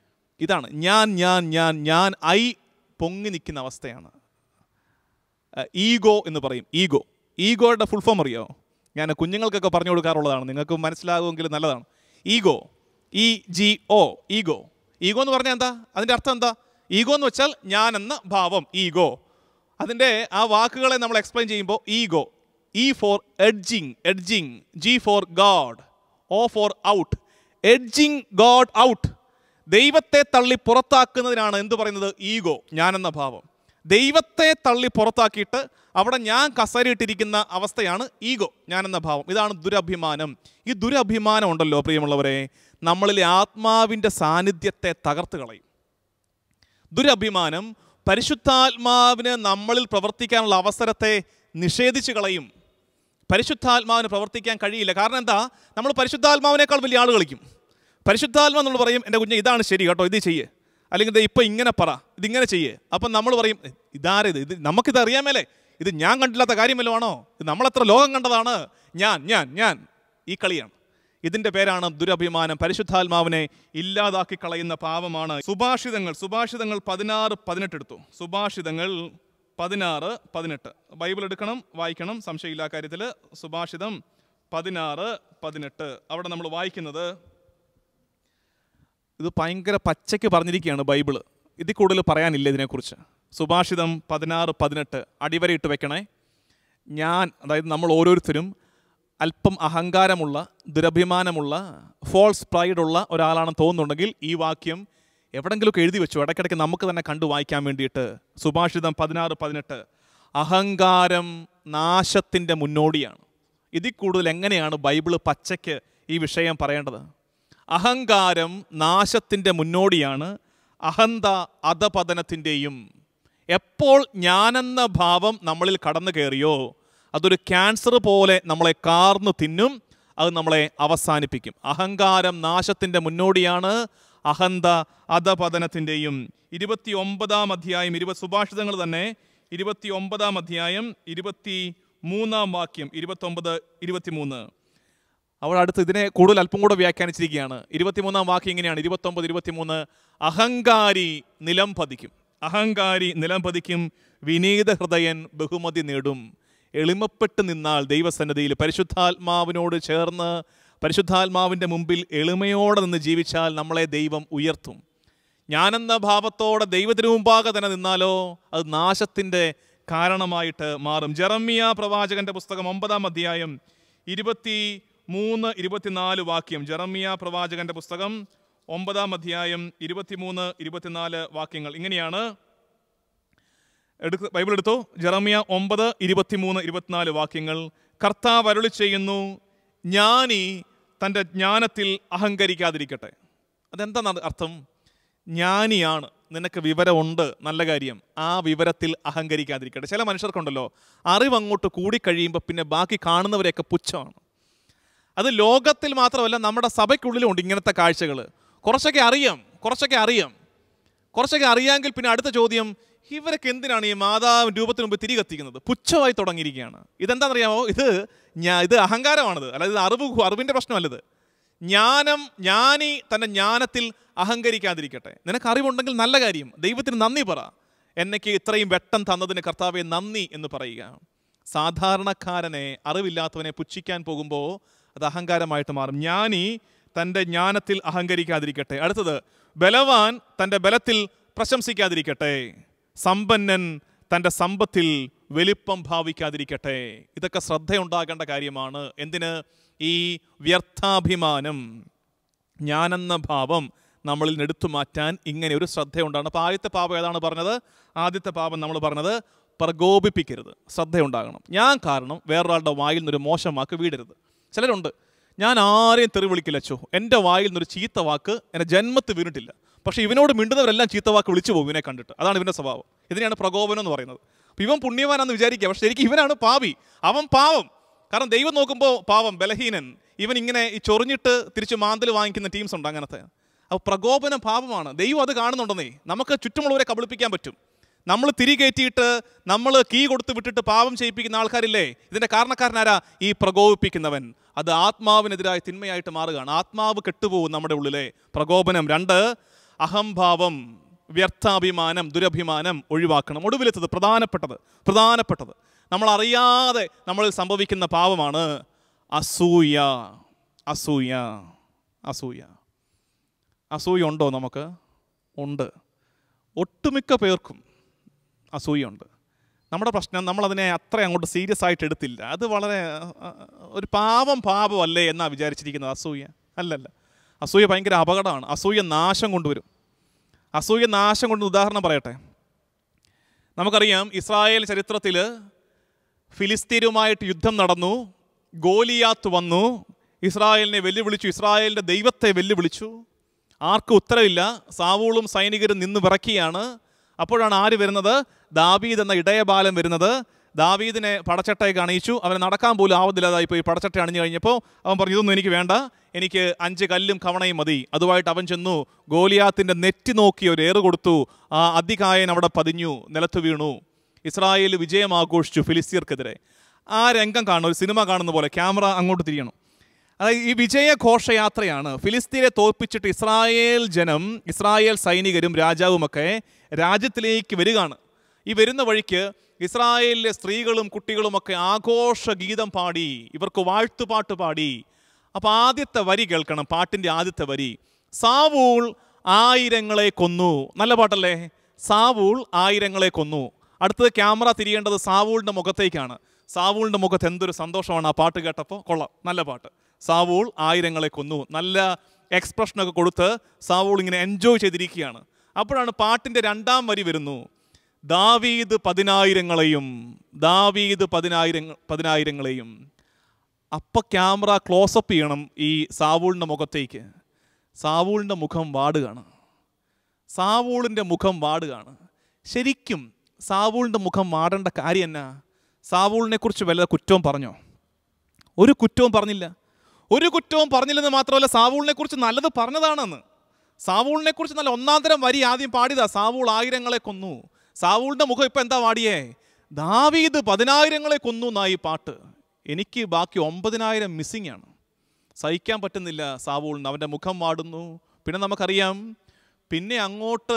ഇതാണ് ഞാൻ ഞാൻ ഞാൻ ഞാൻ ഐ പൊങ്ങി നിൽക്കുന്ന അവസ്ഥയാണ് ഈഗോ എന്ന് പറയും ഈഗോ ഈഗോയുടെ ഫുൾ ഫോം അറിയോ ഞാൻ കുഞ്ഞുങ്ങൾക്കൊക്കെ പറഞ്ഞു കൊടുക്കാറുള്ളതാണ് നിങ്ങൾക്ക് മനസ്സിലാകുമെങ്കിൽ നല്ലതാണ് ego E G O ego ego എന്ന് പറഞ്ഞാൽ എന്താ അതിൻ്റെ അർത്ഥം എന്താ ഈഗോ എന്ന് വെച്ചാൽ ഞാൻ എന്ന ഭാവം ഈഗോ അതിൻ്റെ ആ വാക്കുകളെ നമ്മൾ എക്സ്പ്ലെയിൻ ചെയ്യുമ്പോൾ ego E for edging edging G for God O for out edging God out ദൈവത്തെ തള്ളി പുറത്താക്കുന്നതിനാണ് എന്ത് പറയുന്നത് ഈഗോ ഞാനെന്ന ഭാവം ദൈവത്തെ തള്ളി പുറത്താക്കിയിട്ട് അവിടെ ഞാൻ കസരിയിട്ടിരിക്കുന്ന അവസ്ഥയാണ് ഈഗോ ഞാനെന്ന ഭാവം ഇതാണ് ദുരഭിമാനം ഈ ദുരഭിമാനം ഉണ്ടല്ലോ പ്രിയമുള്ളവരെ നമ്മളിലെ ആത്മാവിൻ്റെ സാന്നിധ്യത്തെ തകർത്ത് കളയും ദുരഭിമാനം പരിശുദ്ധാത്മാവിന് നമ്മളിൽ പ്രവർത്തിക്കാനുള്ള അവസരത്തെ നിഷേധിച്ച് കളയും പരിശുദ്ധാത്മാവിന് പ്രവർത്തിക്കാൻ കഴിയില്ല കാരണം എന്താ നമ്മൾ പരിശുദ്ധാത്മാവിനേക്കാൾ വലിയ ആൾ കളിക്കും പരിശുദ്ധാത്മ നമ്മൾ പറയും എൻ്റെ കുഞ്ഞെ ഇതാണ് ശരി കേട്ടോ ഇത് ചെയ്യേ അല്ലെങ്കിൽ ദേ ഇപ്പം ഇങ്ങനെ പറ ഇതിങ്ങനെ ചെയ്യേ അപ്പം നമ്മൾ പറയും "ഏ, ഇതാരത് ഇത് നമുക്കിത് അറിയാമേലേ ഇത് ഞാൻ കണ്ടില്ലാത്ത കാര്യമല്ലോ ആണോ ഇത് നമ്മളെത്ര ലോകം കണ്ടതാണ് ഞാൻ ഞാൻ ഞാൻ ഈ കളിയാണ് ഇതിൻ്റെ പേരാണ് ദുരഭിമാനം പരിശുദ്ധാത്മാവിനെ ഇല്ലാതാക്കി കളയുന്ന പാപമാണ് സുഭാഷിതങ്ങൾ സുഭാഷിതങ്ങൾ പതിനാറ് പതിനെട്ട് എടുത്തു സുഭാഷിതങ്ങൾ പതിനാറ് പതിനെട്ട് ബൈബിൾ എടുക്കണം വായിക്കണം സംശയമില്ല കാര്യത്തിൽ സുഭാഷിതം പതിനാറ് പതിനെട്ട് അവിടെ നമ്മൾ വായിക്കുന്നത് ഇത് ഭയങ്കര പച്ചയ്ക്ക് പറഞ്ഞിരിക്കുകയാണ് ബൈബിള് ഇതിൽ കൂടുതൽ പറയാനില്ല ഇതിനെക്കുറിച്ച് സുഭാഷിതം പതിനാറ് പതിനെട്ട് അടിവരയിട്ട് വെക്കണേ ഞാൻ അതായത് നമ്മൾ ഓരോരുത്തരും അല്പം അഹങ്കാരമുള്ള ദുരഭിമാനമുള്ള ഫോൾസ് പ്രൈഡുള്ള ഒരാളാണെന്ന് തോന്നുന്നുണ്ടെങ്കിൽ ഈ വാക്യം എവിടെങ്കിലുമൊക്കെ എഴുതി വെച്ചു ഇടയ്ക്കിടയ്ക്ക് നമുക്ക് തന്നെ കണ്ടു വായിക്കാൻ വേണ്ടിയിട്ട് സുഭാഷിതം പതിനാറ് പതിനെട്ട് അഹങ്കാരം നാശത്തിൻ്റെ മുന്നോടിയാണ് ഇതിൽ കൂടുതൽ എങ്ങനെയാണ് ബൈബിള് പച്ചയ്ക്ക് ഈ വിഷയം പറയേണ്ടത് അഹങ്കാരം നാശത്തിൻ്റെ മുന്നോടിയാണ് അഹന്ത അധപതനത്തിൻ്റെയും എപ്പോൾ ഞാനെന്ന ഭാവം നമ്മളിൽ കടന്നു കയറിയോ അതൊരു ക്യാൻസർ പോലെ നമ്മളെ കാർന്നു തിന്നും അത് നമ്മളെ അവസാനിപ്പിക്കും അഹങ്കാരം നാശത്തിൻ്റെ മുന്നോടിയാണ് അഹന്ത അധപതനത്തിൻ്റെയും ഇരുപത്തി ഒമ്പതാം അധ്യായം ഇരുപത് സുഭാഷിതങ്ങൾ തന്നെ ഇരുപത്തി ഒമ്പതാം അധ്യായം ഇരുപത്തി മൂന്നാം വാക്യം ഇരുപത്തൊമ്പത് ഇരുപത്തിമൂന്ന് അവിടെ അടുത്ത് ഇതിനെ കൂടുതൽ അല്പം കൂടെ വ്യാഖ്യാനിച്ചിരിക്കുകയാണ് ഇരുപത്തിമൂന്നാം വാക്യം ഇങ്ങനെയാണ് ഇരുപത്തൊമ്പത് ഇരുപത്തിമൂന്ന് അഹങ്കാരി നിലം പതിക്കും അഹങ്കാരി നിലം പതിക്കും വിനീത ഹൃദയൻ ബഹുമതി നേടും എളിമപ്പെട്ട് നിന്നാൽ ദൈവസന്നിധിയിൽ പരിശുദ്ധാത്മാവിനോട് ചേർന്ന് പരിശുദ്ധാത്മാവിൻ്റെ മുമ്പിൽ എളിമയോടെ നിന്ന് ജീവിച്ചാൽ നമ്മളെ ദൈവം ഉയർത്തും ഞാനെന്ന ഭാവത്തോടെ ദൈവത്തിന് മുമ്പാകെ തന്നെ നിന്നാലോ അത് നാശത്തിൻ്റെ കാരണമായിട്ട് മാറും ജെറമ്മിയ പ്രവാചകന്റെ പുസ്തകം ഒമ്പതാം അധ്യായം ഇരുപത്തി മൂന്ന് ഇരുപത്തിനാല് വാക്യം ജെറമ്മിയ പ്രവാചകന്റെ പുസ്തകം ഒമ്പതാം അധ്യായം ഇരുപത്തിമൂന്ന് ഇരുപത്തിനാല് വാക്യങ്ങൾ ഇങ്ങനെയാണ് എടുക്ക ബൈബിൾ എടുത്തോ ജെറമിയ ഒമ്പത് ഇരുപത്തിമൂന്ന് ഇരുപത്തിനാല് വാക്യങ്ങൾ കർത്താവ് അരുളി ചെയ്യുന്നു ജ്ഞാനി തൻ്റെ ജ്ഞാനത്തിൽ അഹങ്കരിക്കാതിരിക്കട്ടെ അതെന്താണ് അർത്ഥം ജ്ഞാനിയാണ് നിനക്ക് വിവരമുണ്ട് നല്ല കാര്യം ആ വിവരത്തിൽ അഹങ്കരിക്കാതിരിക്കട്ടെ ചില മനുഷ്യർക്കുണ്ടല്ലോ അറിവ് അങ്ങോട്ട് കൂടിക്കഴിയുമ്പോൾ പിന്നെ ബാക്കി കാണുന്നവരെയൊക്കെ പുച്ഛമാണ് അത് ലോകത്തിൽ മാത്രമല്ല നമ്മുടെ സഭയ്ക്കുള്ളിലും ഉണ്ട് ഇങ്ങനത്തെ കാഴ്ചകൾ കുറച്ചൊക്കെ അറിയാം കുറച്ചൊക്കെ അറിയാം കുറച്ചൊക്കെ അറിയാമെങ്കിൽ പിന്നെ അടുത്ത ചോദ്യം ഇവരൊക്കെ എന്തിനാണ് ഈ മാതാവ് രൂപത്തിന് മുമ്പ് തിരി കത്തിക്കുന്നത് പുച്ഛമായി തുടങ്ങിയിരിക്കുകയാണ് ഇതെന്താണെന്നറിയാമോ ഇത് ഞാൻ ഇത് അഹങ്കാരമാണിത് അല്ലാതെ ഇത് അറിവ് അറിവിൻ്റെ പ്രശ്നമല്ലത് ജ്ഞാനം ജ്ഞാനി തൻ്റെ ജ്ഞാനത്തിൽ അഹങ്കരിക്കാതിരിക്കട്ടെ നിനക്ക് അറിവുണ്ടെങ്കിൽ നല്ല കാര്യം ദൈവത്തിന് നന്ദി പറ എന്നയ്ക്ക് ഇത്രയും വെട്ടം തന്നതിന് കർത്താവെ നന്ദി എന്ന് പറയുക സാധാരണക്കാരനെ അറിവില്ലാത്തവനെ പുച്ഛിക്കാൻ പോകുമ്പോൾ അത് അഹങ്കാരമായിട്ട് മാറും ജ്ഞാനി തൻ്റെ ജ്ഞാനത്തിൽ അഹങ്കരിക്കാതിരിക്കട്ടെ അടുത്തത് ബലവാൻ തൻ്റെ ബലത്തിൽ പ്രശംസിക്കാതിരിക്കട്ടെ സമ്പന്നൻ തൻ്റെ സമ്പത്തിൽ വലിപ്പം ഭാവിക്കാതിരിക്കട്ടെ ഇതൊക്കെ ശ്രദ്ധയുണ്ടാകേണ്ട കാര്യമാണ് എന്തിന് ഈ വ്യർത്ഥാഭിമാനം ഞാനെന്ന ഭാവം നമ്മളിൽ നിന്ന് എടുത്തു മാറ്റാൻ ഇങ്ങനെ ഒരു ശ്രദ്ധയുണ്ടാണ് അപ്പോൾ ആദ്യത്തെ പാപം ഏതാണ് പറഞ്ഞത് ആദ്യത്തെ പാപം നമ്മൾ പറഞ്ഞത് പ്രകോപിപ്പിക്കരുത് ശ്രദ്ധയുണ്ടാകണം ഞാൻ കാരണം വേറൊരാളുടെ വായിൽ നിന്നൊരു മോശം വാക്ക് വീടരുത് ചിലരുണ്ട് ഞാൻ ആരെയും തെറി വിളിക്കില്ല അച്ചോ എൻ്റെ വായിൽ നിന്നൊരു ചീത്ത വാക്ക് എൻ്റെ ജന്മത്ത് വീണിട്ടില്ല പക്ഷേ ഇവനോട് മിണ്ടുന്നവരെല്ലാം ചീത്ത വാക്ക് വിളിച്ചു പോകും ഇവനെ കണ്ടിട്ട് അതാണ് ഇവൻ്റെ സ്വഭാവം ഇതിനെയാണ് പ്രകോപനം എന്ന് പറയുന്നത് അപ്പോൾ ഇവൻ പുണ്യവാനാന്ന് വിചാരിക്കുക പക്ഷേ ശരിക്കും ഇവനാണ് പാവി അവൻ പാവം കാരണം ദൈവം നോക്കുമ്പോൾ പാവം ബലഹീനൻ ഇവൻ ഇങ്ങനെ ഈ ചൊറിഞ്ഞിട്ട് തിരിച്ച് മാന്തൽ വാങ്ങിക്കുന്ന ടീംസ് ഉണ്ട് അങ്ങനത്തെ അപ്പോൾ പ്രകോപനം പാപമാണ് ദൈവം അത് കാണുന്നുണ്ടെന്നേ നമുക്ക് ചുറ്റുമുള്ളവരെ കബളിപ്പിക്കാൻ പറ്റും നമ്മൾ തിരി കയറ്റിയിട്ട് നമ്മൾ കീ കൊടുത്ത് വിട്ടിട്ട് പാപം ചെയ്യിപ്പിക്കുന്ന ആൾക്കാരില്ലേ ഇതിൻ്റെ കാരണക്കാരനാരാ ഈ പ്രകോപിപ്പിക്കുന്നവൻ അത് ആത്മാവിനെതിരായ തിന്മയായിട്ട് മാറുകയാണ് ആത്മാവ് കെട്ടുപോകും നമ്മുടെ ഉള്ളിലെ പ്രകോപനം രണ്ട് അഹംഭാവം വ്യർത്ഥാഭിമാനം ദുരഭിമാനം ഒഴിവാക്കണം ഒടുവിലെത്തത് പ്രധാനപ്പെട്ടത് പ്രധാനപ്പെട്ടത് നമ്മൾ അറിയാതെ നമ്മളിൽ സംഭവിക്കുന്ന പാവമാണ് അസൂയ അസൂയ അസൂയ അസൂയ ഉണ്ടോ നമുക്ക് ഉണ്ട് ഒട്ടുമിക്ക പേർക്കും അസൂയുണ്ട് നമ്മുടെ പ്രശ്നം നമ്മളതിനെ അത്ര അങ്ങോട്ട് സീരിയസ് ആയിട്ട് എടുത്തില്ല അത് വളരെ ആ, ഒരു പാവം പാപമല്ലേ എന്നാ വിചാരിച്ചിരിക്കുന്നത് അസൂയ അല്ലല്ല അസൂയ ഭയങ്കര അപകടമാണ് അസൂയ നാശം കൊണ്ടുവരും അസൂയ നാശം കൊണ്ട് ഉദാഹരണം പറയട്ടെ നമുക്കറിയാം ഇസ്രായേൽ ചരിത്രത്തിൽ ഫിലിസ്തീനുമായിട്ട് യുദ്ധം നടന്നു ഗോലിയാത്ത് വന്നു ഇസ്രായേലിനെ വെല്ലുവിളിച്ചു ഇസ്രായേലിൻ്റെ ദൈവത്തെ വെല്ലുവിളിച്ചു ആർക്കും ഉത്തരവില്ല സാവൂളും സൈനികരും നിന്ന് വിറക്കിയാണ് അപ്പോഴാണ് ആര് വരുന്നത് ദാവീദ് എന്ന ഇടയബാലൻ വരുന്നത് ദാവീദിനെ പടച്ചട്ടയൊക്കെ അണിയിച്ചു അവനെ നടക്കാൻ പോലും ആവതില്ലാതായി പോയി പടച്ചട്ട അണിഞ്ഞു കഴിഞ്ഞപ്പോൾ അവൻ പറഞ്ഞു ഇതൊന്നും എനിക്ക് വേണ്ട എനിക്ക് അഞ്ച് കല്ലും കവണയും മതി അതുമായിട്ട് അവൻ ചെന്നു ഗോലിയാത്തിൻ്റെ നെറ്റി നോക്കി ഒരു ഏറ് കൊടുത്തു ആ അതികായൻ അവിടെ പതിഞ്ഞു നിലത്ത് വീണു ഇസ്രായേൽ വിജയം ആഘോഷിച്ചു ഫിലിസ്തീർക്കെതിരെ ആ രംഗം കാണും ഒരു സിനിമ കാണുന്ന പോലെ ക്യാമറ അങ്ങോട്ട് തിരിയണം അതായത് ഈ വിജയ ഘോഷയാത്രയാണ് ഫിലിസ്തീനെ തോൽപ്പിച്ചിട്ട് ഇസ്രായേൽ ജനം ഇസ്രായേൽ സൈനികരും രാജാവുമൊക്കെ രാജ്യത്തിലേക്ക് വരികയാണ് ഈ വരുന്ന വഴിക്ക് ഇസ്രായേലിലെ സ്ത്രീകളും കുട്ടികളുമൊക്കെ ആഘോഷ ഗീതം പാടി ഇവർക്ക് വാഴ്ത്തുപാട്ട് പാടി അപ്പോൾ ആദ്യത്തെ വരി കേൾക്കണം പാട്ടിൻ്റെ ആദ്യത്തെ വരി സാവൂൾ ആയിരങ്ങളെ കൊന്നു നല്ല പാട്ടല്ലേ സാവൂൾ ആയിരങ്ങളെ കൊന്നു അടുത്തത് ക്യാമറ തിരിയേണ്ടത് സാവൂളിൻ്റെ മുഖത്തേക്കാണ് സാവൂളിൻ്റെ മുഖത്ത് എന്തൊരു സന്തോഷമാണ് ആ പാട്ട് കേട്ടപ്പോൾ കൊള്ളാം നല്ല പാട്ട് സാവൂൾ ആയിരങ്ങളെ കൊന്നു നല്ല എക്സ്പ്രഷനൊക്കെ കൊടുത്ത് സാവൂൾ ഇങ്ങനെ എൻജോയ് ചെയ്തിരിക്കുകയാണ് അപ്പോഴാണ് പാട്ടിൻ്റെ രണ്ടാം വരി വരുന്നു ദാവീദ് പതിനായിരങ്ങളെയും ദാവീദ് പതിനായിരങ്ങൾ പതിനായിരങ്ങളെയും അപ്പൊ ക്യാമറ ക്ലോസപ്പ് ചെയ്യണം ഈ സാവൂളിൻ്റെ മുഖത്തേക്ക് സാവൂളിൻ്റെ മുഖം വാടുകയാണ് സാവൂളിൻ്റെ മുഖം വാടുകയാണ് ശരിക്കും സാവൂളിൻ്റെ മുഖം വാടേണ്ട കാര്യം എന്നാ സാവൂളിനെ കുറിച്ച് വല്ല കുറ്റവും പറഞ്ഞോ ഒരു കുറ്റവും പറഞ്ഞില്ല ഒരു കുറ്റവും പറഞ്ഞില്ലെന്ന് മാത്രമല്ല സാവൂളിനെ കുറിച്ച് നല്ലത് പറഞ്ഞതാണെന്ന് സാവൂളിനെ കുറിച്ച് നല്ല ഒന്നാന്തരം വരി ആദ്യം പാടിയതാ സാവൂൾ ആയിരങ്ങളെ കൊന്നു സാവൂളിന്റെ മുഖം ഇപ്പൊ എന്താ പാടിയേ ദാവീദ് പതിനായിരങ്ങളെ കൊന്നു എന്നായി പാട്ട് എനിക്ക് ബാക്കി ഒമ്പതിനായിരം മിസ്സിംഗ് ആണ് സഹിക്കാൻ പറ്റുന്നില്ല സാവൂളിന് അവൻ്റെ മുഖം വാടുന്നു പിന്നെ നമുക്കറിയാം പിന്നെ അങ്ങോട്ട്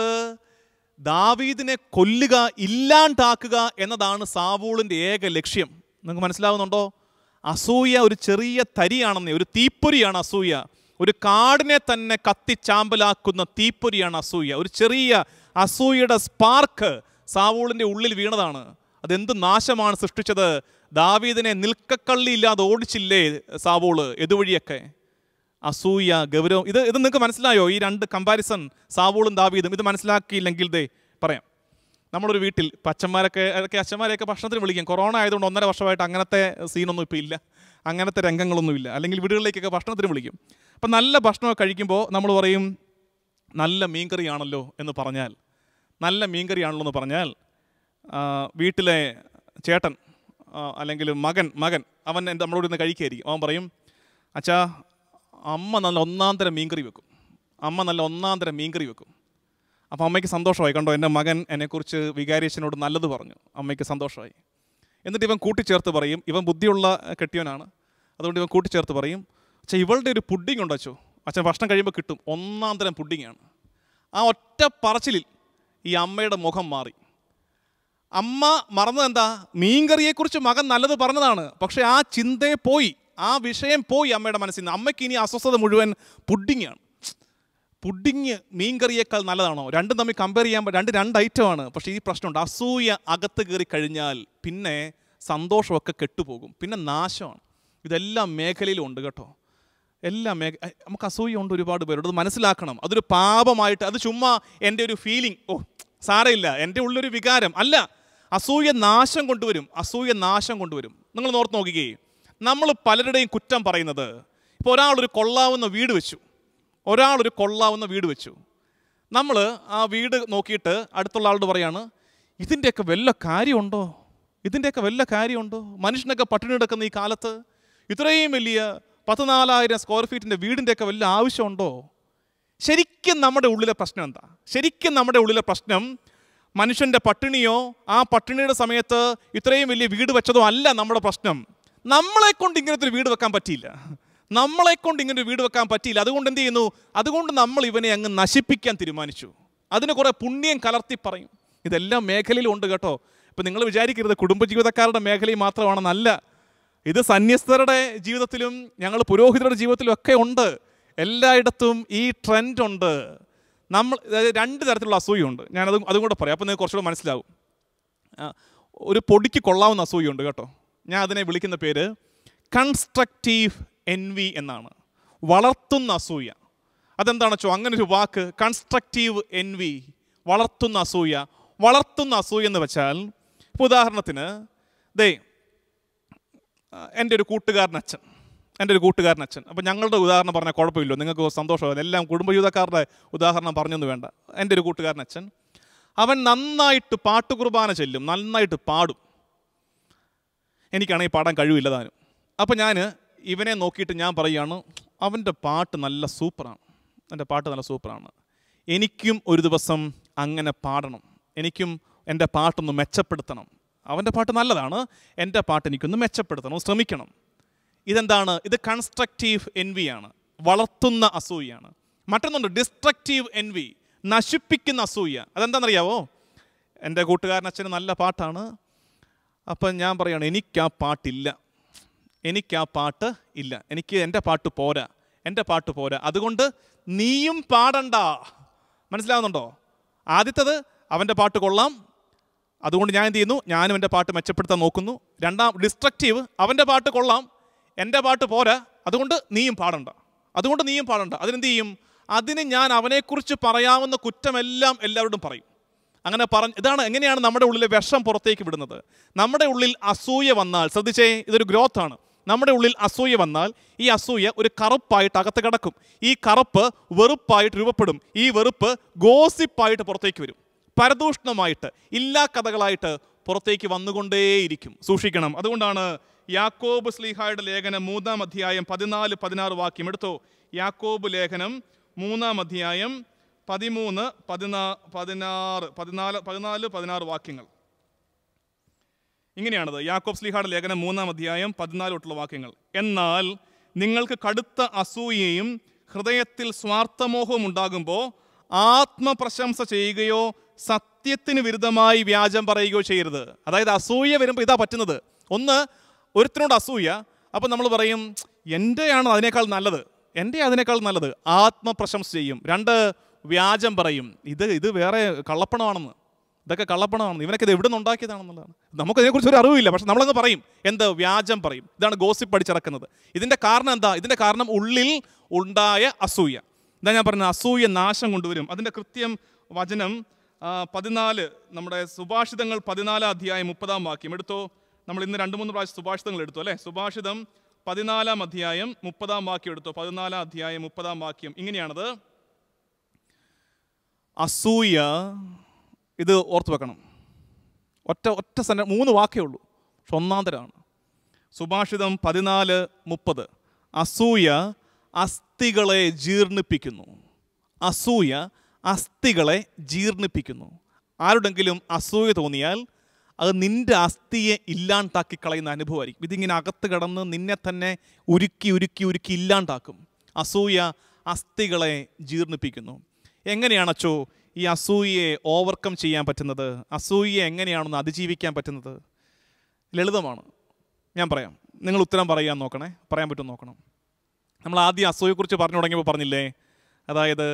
ദാവീദിനെ കൊല്ലുക ഇല്ലാണ്ടാക്കുക എന്നതാണ് സാവൂളിൻ്റെ ഏക ലക്ഷ്യം നിങ്ങൾക്ക് മനസ്സിലാവുന്നുണ്ടോ അസൂയ ഒരു ചെറിയ തരിയാണെന്നേ ഒരു തീപ്പൊരിയാണ് അസൂയ ഒരു കാടിനെ തന്നെ കത്തിച്ചാമ്പലാക്കുന്ന തീപ്പൊരിയാണ് അസൂയ ഒരു ചെറിയ അസൂയയുടെ സ്പാർക്ക് സാവൂളിൻ്റെ ഉള്ളിൽ വീണതാണ് അതെന്ത് നാശമാണ് സൃഷ്ടിച്ചത് ദാവീദിനെ നിൽക്കക്കള്ളി ഇല്ലാതെ ഓടിച്ചില്ലേ സാവൂള് ഇതുവഴിയൊക്കെ അസൂയ ഗൗരവം ഇത് ഇത് നിങ്ങൾക്ക് മനസ്സിലായോ ഈ രണ്ട് കമ്പാരിസൺ സാവൂളും ദാവീദും ഇത് മനസ്സിലാക്കിയില്ലെങ്കിൽ ദേ പറയാം നമ്മളൊരു വീട്ടിൽ ഇപ്പം അച്ഛന്മാരൊക്കെ ഒക്കെ അച്ഛന്മാരെയൊക്കെ ഭക്ഷണത്തിന് വിളിക്കും കൊറോണ ആയതുകൊണ്ട് ഒന്നര വർഷമായിട്ട് അങ്ങനത്തെ സീനൊന്നും ഇപ്പോൾ ഇല്ല അങ്ങനത്തെ രംഗങ്ങളൊന്നുമില്ല അല്ലെങ്കിൽ വീടുകളിലേക്കൊക്കെ ഭക്ഷണത്തിന് വിളിക്കും അപ്പം നല്ല ഭക്ഷണമൊക്കെ കഴിക്കുമ്പോൾ നമ്മൾ പറയും നല്ല മീൻകറിയാണല്ലോ എന്ന് പറഞ്ഞാൽ നല്ല മീൻകറിയാണല്ലോ എന്ന് പറഞ്ഞാൽ ആ, വീട്ടിലെ ചേട്ടൻ ആ, അല്ലെങ്കിൽ മകൻ മകൻ അവൻ എൻ്റെ നമ്മളോട് ഇന്ന് കഴിക്കുകയായിരിക്കും അവൻ പറയും അച്ഛാ അമ്മ നല്ല ഒന്നാം തരം മീൻകറി വെക്കും അമ്മ നല്ല ഒന്നാം തരം മീൻകറി വെക്കും അപ്പോൾ അമ്മയ്ക്ക് സന്തോഷമായി കണ്ടോ എൻ്റെ മകൻ എന്നെക്കുറിച്ച് വികാരിയച്ഛനോട് നല്ലത് പറഞ്ഞു അമ്മയ്ക്ക് സന്തോഷമായി എന്നിട്ട് ഇവൻ കൂട്ടിച്ചേർത്ത് പറയും ഇവൻ ബുദ്ധിയുള്ള കെട്ടിയവനാണ് അതുകൊണ്ട് ഇവൻ കൂട്ടിച്ചേർത്ത് പറയും അച്ഛാ ഇവളുടെ ഒരു പുഡിംഗ് ഉണ്ട് അച്ഛോ അച്ഛൻ ഭക്ഷണം കഴിയുമ്പോൾ കിട്ടും ഒന്നാം തരം പുഡിങ്ങാണ് ആ ഒറ്റ പറച്ചിലിൽ ഈ അമ്മയുടെ മുഖം മാറി അമ്മ മറന്നത് എന്താ മീൻകറിയെക്കുറിച്ച് മകൻ നല്ലത് പറഞ്ഞതാണ് പക്ഷെ ആ ചിന്തയെ പോയി ആ വിഷയം പോയി അമ്മയുടെ മനസ്സിൽ നിന്ന് അമ്മയ്ക്ക് ഇനി അസ്വസ്ഥത മുഴുവൻ പുഡിങ്ങാണ് പുഡിങ് മീൻകറിയേക്കാൾ നല്ലതാണോ രണ്ടും തമ്മിൽ കമ്പയർ ചെയ്യാൻ പ- രണ്ട് രണ്ട് ഐറ്റമാണ് പക്ഷേ ഈ പ്രശ്നമുണ്ട് അസൂയ അകത്ത് കയറി കഴിഞ്ഞാൽ പിന്നെ സന്തോഷമൊക്കെ കെട്ടുപോകും പിന്നെ നാശമാണ് ഇതെല്ലാം മേഖലയിലും ഉണ്ട് കേട്ടോ എല്ലാ മേഖ അ- നമുക്ക് അസൂയ ഉണ്ട് ഒരുപാട് പേരുണ്ട് അത് മനസ്സിലാക്കണം അതൊരു പാപമായിട്ട് അത് ചുമ്മാ എൻ്റെ ഒരു ഫീലിംഗ് ഓ സാരമില്ല എൻ്റെ ഉള്ളൊരു വികാരം അല്ല അസൂയ നാശം കൊണ്ടുവരും അസൂയ നാശം കൊണ്ടുവരും നിങ്ങൾ ഓർത്ത് നോക്കുകയെ നമ്മൾ പലരുടെയും കുറ്റം പറയുന്നത് ഇപ്പോൾ ഒരാളൊരു കൊള്ളാവുന്ന വീട് വെച്ചു ഒരാളൊരു കൊള്ളാവുന്ന വീട് വെച്ചു നമ്മൾ ആ വീട് നോക്കിയിട്ട് അടുത്തുള്ള ആളോട് പറയാണ് ഇതിൻ്റെയൊക്കെ വല്ല കാര്യമുണ്ടോ ഇതിൻ്റെയൊക്കെ വല്ല കാര്യമുണ്ടോ മനുഷ്യനൊക്കെ പട്ടിണി കിടക്കുന്ന ഈ കാലത്ത് ഇത്രയും വലിയ പത്ത് നാലായിരം സ്ക്വയർ ഫീറ്റിൻ്റെ വീടിൻ്റെയൊക്കെ വല്ല ആവശ്യമുണ്ടോ ശരിക്കും നമ്മുടെ ഉള്ളിലെ പ്രശ്നം എന്താ ശരിക്കും നമ്മുടെ ഉള്ളിലെ പ്രശ്നം മനുഷ്യൻ്റെ പട്ടിണിയോ ആ പട്ടിണിയുടെ സമയത്ത് ഇത്രയും വലിയ വീട് വെച്ചതോ അല്ല നമ്മുടെ പ്രശ്നം നമ്മളെ കൊണ്ട് ഇങ്ങനത്തെ ഒരു വീട് വെക്കാൻ പറ്റിയില്ല നമ്മളെ കൊണ്ട് ഇങ്ങനെ ഒരു വീട് വെക്കാൻ പറ്റിയില്ല അതുകൊണ്ട് എന്ത് ചെയ്യുന്നു അതുകൊണ്ട് നമ്മൾ ഇവനെ അങ്ങ് നശിപ്പിക്കാൻ തീരുമാനിച്ചു അതിന് കുറേ പുണ്യം കലർത്തി പറയും ഇതെല്ലാം മേഖലയിലും ഉണ്ട് കേട്ടോ ഇപ്പം നിങ്ങൾ വിചാരിക്കരുത് കുടുംബജീവിതക്കാരുടെ മേഖലയിൽ മാത്രമാണെന്നല്ല ഇത് സന്യസ്തരുടെ ജീവിതത്തിലും ഞങ്ങൾ പുരോഹിതരുടെ ജീവിതത്തിലും ഒക്കെ ഉണ്ട് എല്ലായിടത്തും ഈ ട്രെൻഡ് ഉണ്ട് നമ്മൾ അതായത് രണ്ട് തരത്തിലുള്ള അസൂയുണ്ട് ഞാനത് അതും കൂടെ പറയാം അപ്പോൾ നിങ്ങൾക്ക് കുറച്ചുകൂടെ മനസ്സിലാവും ആ, ഒരു പൊടിക്ക് കൊള്ളാവുന്ന അസൂയുണ്ട് കേട്ടോ ഞാൻ അതിനെ വിളിക്കുന്ന പേര് കൺസ്ട്രക്റ്റീവ് എൻവി എന്നാണ് വളർത്തുന്ന അസൂയ അതെന്താണ് വെച്ചോ അങ്ങനെ ഒരു വാക്ക് കൺസ്ട്രക്റ്റീവ് എൻവി വളർത്തുന്ന അസൂയ വളർത്തുന്ന അസൂയ എന്ന് വെച്ചാൽ ഇപ്പോൾ ഉദാഹരണത്തിന് ദേ ആ, എൻ്റെ ഒരു കൂട്ടുകാരൻ അച്ഛൻ എൻ്റെ ഒരു കൂട്ടുകാരൻ അച്ഛൻ അപ്പോൾ ഞങ്ങളുടെ ഉദാഹരണം പറഞ്ഞാൽ കുഴപ്പമില്ലോ നിങ്ങൾക്ക് സന്തോഷമാകും എല്ലാം കുടുംബജീവിതക്കാരുടെ ഉദാഹരണം പറഞ്ഞൊന്നും വേണ്ട എൻ്റെ ഒരു കൂട്ടുകാരൻ അച്ഛൻ അവൻ നന്നായിട്ട് പാട്ടുകുർബാന ചെല്ലും നന്നായിട്ട് പാടും എനിക്കാണെങ്കിൽ പാടാൻ കഴിവില്ല താനും അപ്പോൾ ഞാൻ ഇവനെ നോക്കിയിട്ട് ഞാൻ പറയുകയാണ് അവൻ്റെ പാട്ട് നല്ല സൂപ്പറാണ് എൻ്റെ പാട്ട് നല്ല സൂപ്പറാണ് എനിക്കും ഒരു ദിവസം അങ്ങനെ പാടണം എനിക്കും എൻ്റെ പാട്ടൊന്ന് മെച്ചപ്പെടുത്തണം അവൻ്റെ പാട്ട് നല്ലതാണ് എൻ്റെ പാട്ട് എനിക്കൊന്ന് മെച്ചപ്പെടുത്തണം ശ്രമിക്കണം ഇതെന്താണ് ഇത് കൺസ്ട്രക്റ്റീവ് എൻവിയാണ് വളർത്തുന്ന അസൂയാണ് മറ്റൊന്നുണ്ട് ഡിസ്ട്രക്റ്റീവ് എൻവി നശിപ്പിക്കുന്ന അസൂയ അതെന്താണെന്നറിയാവോ എൻ്റെ കൂട്ടുകാരൻ അച്ഛന് നല്ല പാട്ടാണ് അപ്പം ഞാൻ പറയുകയാണ് എനിക്ക് ആ പാട്ടില്ല എനിക്ക് ആ പാട്ട് ഇല്ല എനിക്ക് എൻ്റെ പാട്ട് പോരാ എൻ്റെ പാട്ട് പോരാ അതുകൊണ്ട് നീയും പാടണ്ട മനസ്സിലാവുന്നുണ്ടോ ആദ്യത്തത് അവൻ്റെ പാട്ട് കൊള്ളാം അതുകൊണ്ട് ഞാൻ എന്ത് ചെയ്യുന്നു ഞാനും എൻ്റെ പാട്ട് മെച്ചപ്പെടുത്താൻ നോക്കുന്നു രണ്ടാം ഡിസ്ട്രക്റ്റീവ് അവൻ്റെ പാട്ട് കൊള്ളാം എൻ്റെ പാട്ട് പോരാ അതുകൊണ്ട് നീയും പാടണ്ട അതുകൊണ്ട് നീയും പാടണ്ട അതിനെന്ത് ചെയ്യും അതിന് ഞാൻ അവനെക്കുറിച്ച് പറയാവുന്ന കുറ്റമെല്ലാം എല്ലാവരോടും പറയും അങ്ങനെ പറഞ്ഞ് ഇതാണ് എങ്ങനെയാണ് നമ്മുടെ ഉള്ളിലെ വിഷം പുറത്തേക്ക് വിടുന്നത് നമ്മുടെ ഉള്ളിൽ അസൂയ വന്നാൽ ശ്രദ്ധിച്ചേ ഇതൊരു ഗ്രോത്ത് ആണ് നമ്മുടെ ഉള്ളിൽ അസൂയ വന്നാൽ ഈ അസൂയ ഒരു കറുപ്പായിട്ട് അകത്ത് കിടക്കും ഈ കറുപ്പ് വെറുപ്പായിട്ട് രൂപപ്പെടും ഈ വെറുപ്പ് ഗോസിപ്പായിട്ട് പുറത്തേക്ക് വരും പരദൂഷണമായിട്ട് ഇല്ലാ കഥകളായിട്ട് പുറത്തേക്ക് വന്നുകൊണ്ടേയിരിക്കും സൂക്ഷിക്കണം അതുകൊണ്ടാണ് യാക്കോബ് സ്ലീഹായുടെ ലേഖനം മൂന്നാം അധ്യായം പതിനാല് പതിനാറ് വാക്യം എടുത്തോ യാക്കോബ് ലേഖനം മൂന്നാം അധ്യായം പതിമൂന്ന് പതിനാ പതിനാറ് പതിനാല് പതിനാല് പതിനാറ് വാക്യങ്ങൾ ഇങ്ങനെയാണത് യാക്കോബ് സ്ലീഹായുടെ ലേഖനം മൂന്നാം അധ്യായം പതിനാല് തൊട്ടുള്ള വാക്യങ്ങൾ എന്നാൽ നിങ്ങൾക്ക് കടുത്ത അസൂയയും ഹൃദയത്തിൽ സ്വാർത്ഥമോഹവും ഉണ്ടാകുമ്പോൾ ആത്മപ്രശംസ ചെയ്യുകയോ സത്യത്തിന് വിരുദ്ധമായി വ്യാജം പറയുകയോ ചെയ്യരുത് അതായത് അസൂയ വരുമ്പോൾ ഇതാ പറ്റുന്നത് ഒന്ന് ഒരുത്തിനോട് അസൂയ അപ്പം നമ്മൾ പറയും എൻ്റെയാണ് അതിനേക്കാൾ നല്ലത് എൻ്റെ അതിനേക്കാൾ നല്ലത് ആത്മപ്രശംസ ചെയ്യും രണ്ട് വ്യാജം പറയും ഇത് ഇത് വേറെ കള്ളപ്പണമാണെന്ന് ഇതൊക്കെ കള്ളപ്പണമാണ് ഇവനൊക്കെ ഇത് എവിടെ നിന്ന് ഉണ്ടാക്കിയതാണെന്നുള്ളതാണ് നമുക്ക് ഇതിനെക്കുറിച്ച് ഒരു അറിവില്ല പക്ഷെ നമ്മളങ്ങ് പറയും എന്ത് വ്യാജം പറയും ഇതാണ് ഗോസിപ്പ് അടിച്ചിറക്കുന്നത് ഇതിൻ്റെ കാരണം എന്താ ഇതിൻ്റെ കാരണം ഉള്ളിൽ ഉണ്ടായ അസൂയ ഇതാ ഞാൻ പറഞ്ഞത് അസൂയ നാശം കൊണ്ടുവരും അതിൻ്റെ കൃത്യം വചനം ആ, പതിനാല് നമ്മുടെ സുഭാഷിതങ്ങൾ പതിനാലാം അധ്യായം മുപ്പതാം വാക്യം എടുത്തോ നമ്മൾ ഇന്ന് രണ്ട് മൂന്ന് പ്രാവശ്യം സുഭാഷിതങ്ങൾ എടുത്തു അല്ലേ സുഭാഷിതം പതിനാലാം അധ്യായം മുപ്പതാം വാക്യം എടുത്തോ പതിനാലാം അധ്യായം മുപ്പതാം വാക്യം ഇങ്ങനെയാണത് അസൂയ ഇത് ഓർത്ത് വെക്കണം ഒറ്റ ഒറ്റ സെന മൂന്ന് വാക്കേ ഉള്ളൂ പക്ഷെ ഒന്നാന്തരാണ് സുഭാഷിതം പതിനാല് മുപ്പത് അസൂയ അസ്ഥികളെ ജീർണിപ്പിക്കുന്നു അസൂയ അസ്ഥികളെ ജീർണിപ്പിക്കുന്നു ആരുടെങ്കിലും അസൂയ തോന്നിയാൽ അത് നിന്റെ അസ്ഥിയെ ഇല്ലാണ്ടാക്കി കളയുന്ന അനുഭവമായിരിക്കും ഇതിങ്ങനെ അകത്ത് കിടന്ന് നിന്നെ തന്നെ ഉരുക്കി ഉരുക്കി ഉരുക്കി ഇല്ലാണ്ടാക്കും അസൂയ അസ്ഥികളെ ജീർണിപ്പിക്കുന്നു എങ്ങനെയാണ് അച്ചോ ഈ അസൂയയെ ഓവർകം ചെയ്യാൻ പറ്റുന്നത് അസൂയയെ എങ്ങനെയാണെന്ന് അതിജീവിക്കാൻ പറ്റുന്നത് ലളിതമാണ് ഞാൻ പറയാം നിങ്ങൾ ഉത്തരം പറയാൻ നോക്കണേ പറയാൻ പറ്റും നോക്കണം നമ്മൾ ആദ്യം അസൂയെക്കുറിച്ച് പറഞ്ഞു തുടങ്ങിയപ്പോൾ പറഞ്ഞില്ലേ അതായത്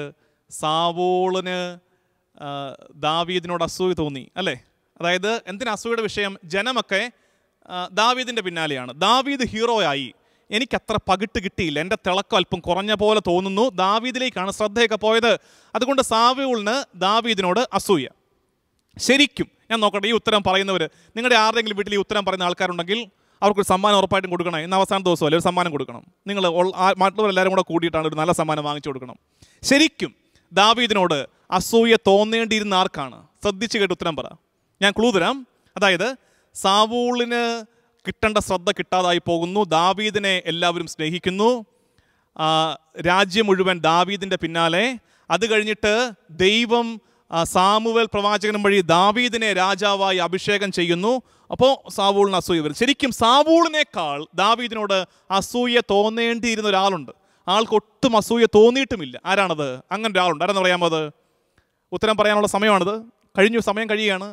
സാവോളിന് ആ, ദാവീദിനോട് അസൂയ തോന്നി അല്ലേ അതായത് എന്തിനാ അസൂയയുടെ വിഷയം ജനമൊക്കെ ആ, ദാവീദിൻ്റെ പിന്നാലെയാണ് ദാവീദ് ഹീറോ ആയി എനിക്കത്ര പകിട്ട് കിട്ടിയില്ല എൻ്റെ തിളക്കം അല്പം കുറഞ്ഞ പോലെ തോന്നുന്നു ദാവീദിലേക്കാണ് ശ്രദ്ധയൊക്കെ പോയത് അതുകൊണ്ട് സാവൂളിന് ദാവീദിനോട് അസൂയ ശരിക്കും ഞാൻ നോക്കട്ടെ ഈ ഉത്തരം പറയുന്നവർ നിങ്ങളുടെ ആരുടെങ്കിലും വീട്ടിൽ ഈ ഉത്തരം പറയുന്ന ആൾക്കാരുണ്ടെങ്കിൽ അവർക്കൊരു സമ്മാനം ഉറപ്പായിട്ടും കൊടുക്കണം ഇന്ന് അവസാന ദിവസമല്ലേ ഒരു സമ്മാനം കൊടുക്കണം നിങ്ങൾ ഉൾ- ആ- മറ്റുള്ളവരെല്ലാവരും കൂടെ കൂടിയിട്ടാണ് ഒരു നല്ല സമ്മാനം വാങ്ങിച്ചു കൊടുക്കണം ശരിക്കും ദാവീദിനോട് അസൂയ തോന്നേണ്ടിയിരുന്ന ആർക്കാണ് ശ്രദ്ധിച്ച് കേട്ട് ഉത്തരം പറ ഞാൻ ക്ലൂ തരാം അതായത് സാവൂളിന് കിട്ടേണ്ട ശ്രദ്ധ കിട്ടാതായി പോകുന്നു ദാവീദിനെ എല്ലാവരും സ്നേഹിക്കുന്നു ആ, രാജ്യം മുഴുവൻ ദാവീദിൻ്റെ പിന്നാലെ അത് കഴിഞ്ഞിട്ട് ദൈവം ആ, സാമുവേൽ പ്രവാചകനും വഴി ദാവീദിനെ രാജാവായി അഭിഷേകം ചെയ്യുന്നു അപ്പോൾ സാവൂളിന് അസൂയ വരും ശരിക്കും സാവൂളിനേക്കാൾ ദാവീദിനോട് അസൂയ തോന്നേണ്ടിയിരുന്ന ഒരാളുണ്ട് ആൾക്ക് ഒട്ടും അസൂയ തോന്നിയിട്ടുമില്ല ആരാണത് അങ്ങനെ ഒരാളുണ്ട് ആരാന്ന് പറയാമോ അത് ഉത്തരം പറയാനുള്ള സമയമാണിത് കഴിഞ്ഞു സമയം കഴിയുകയാണ്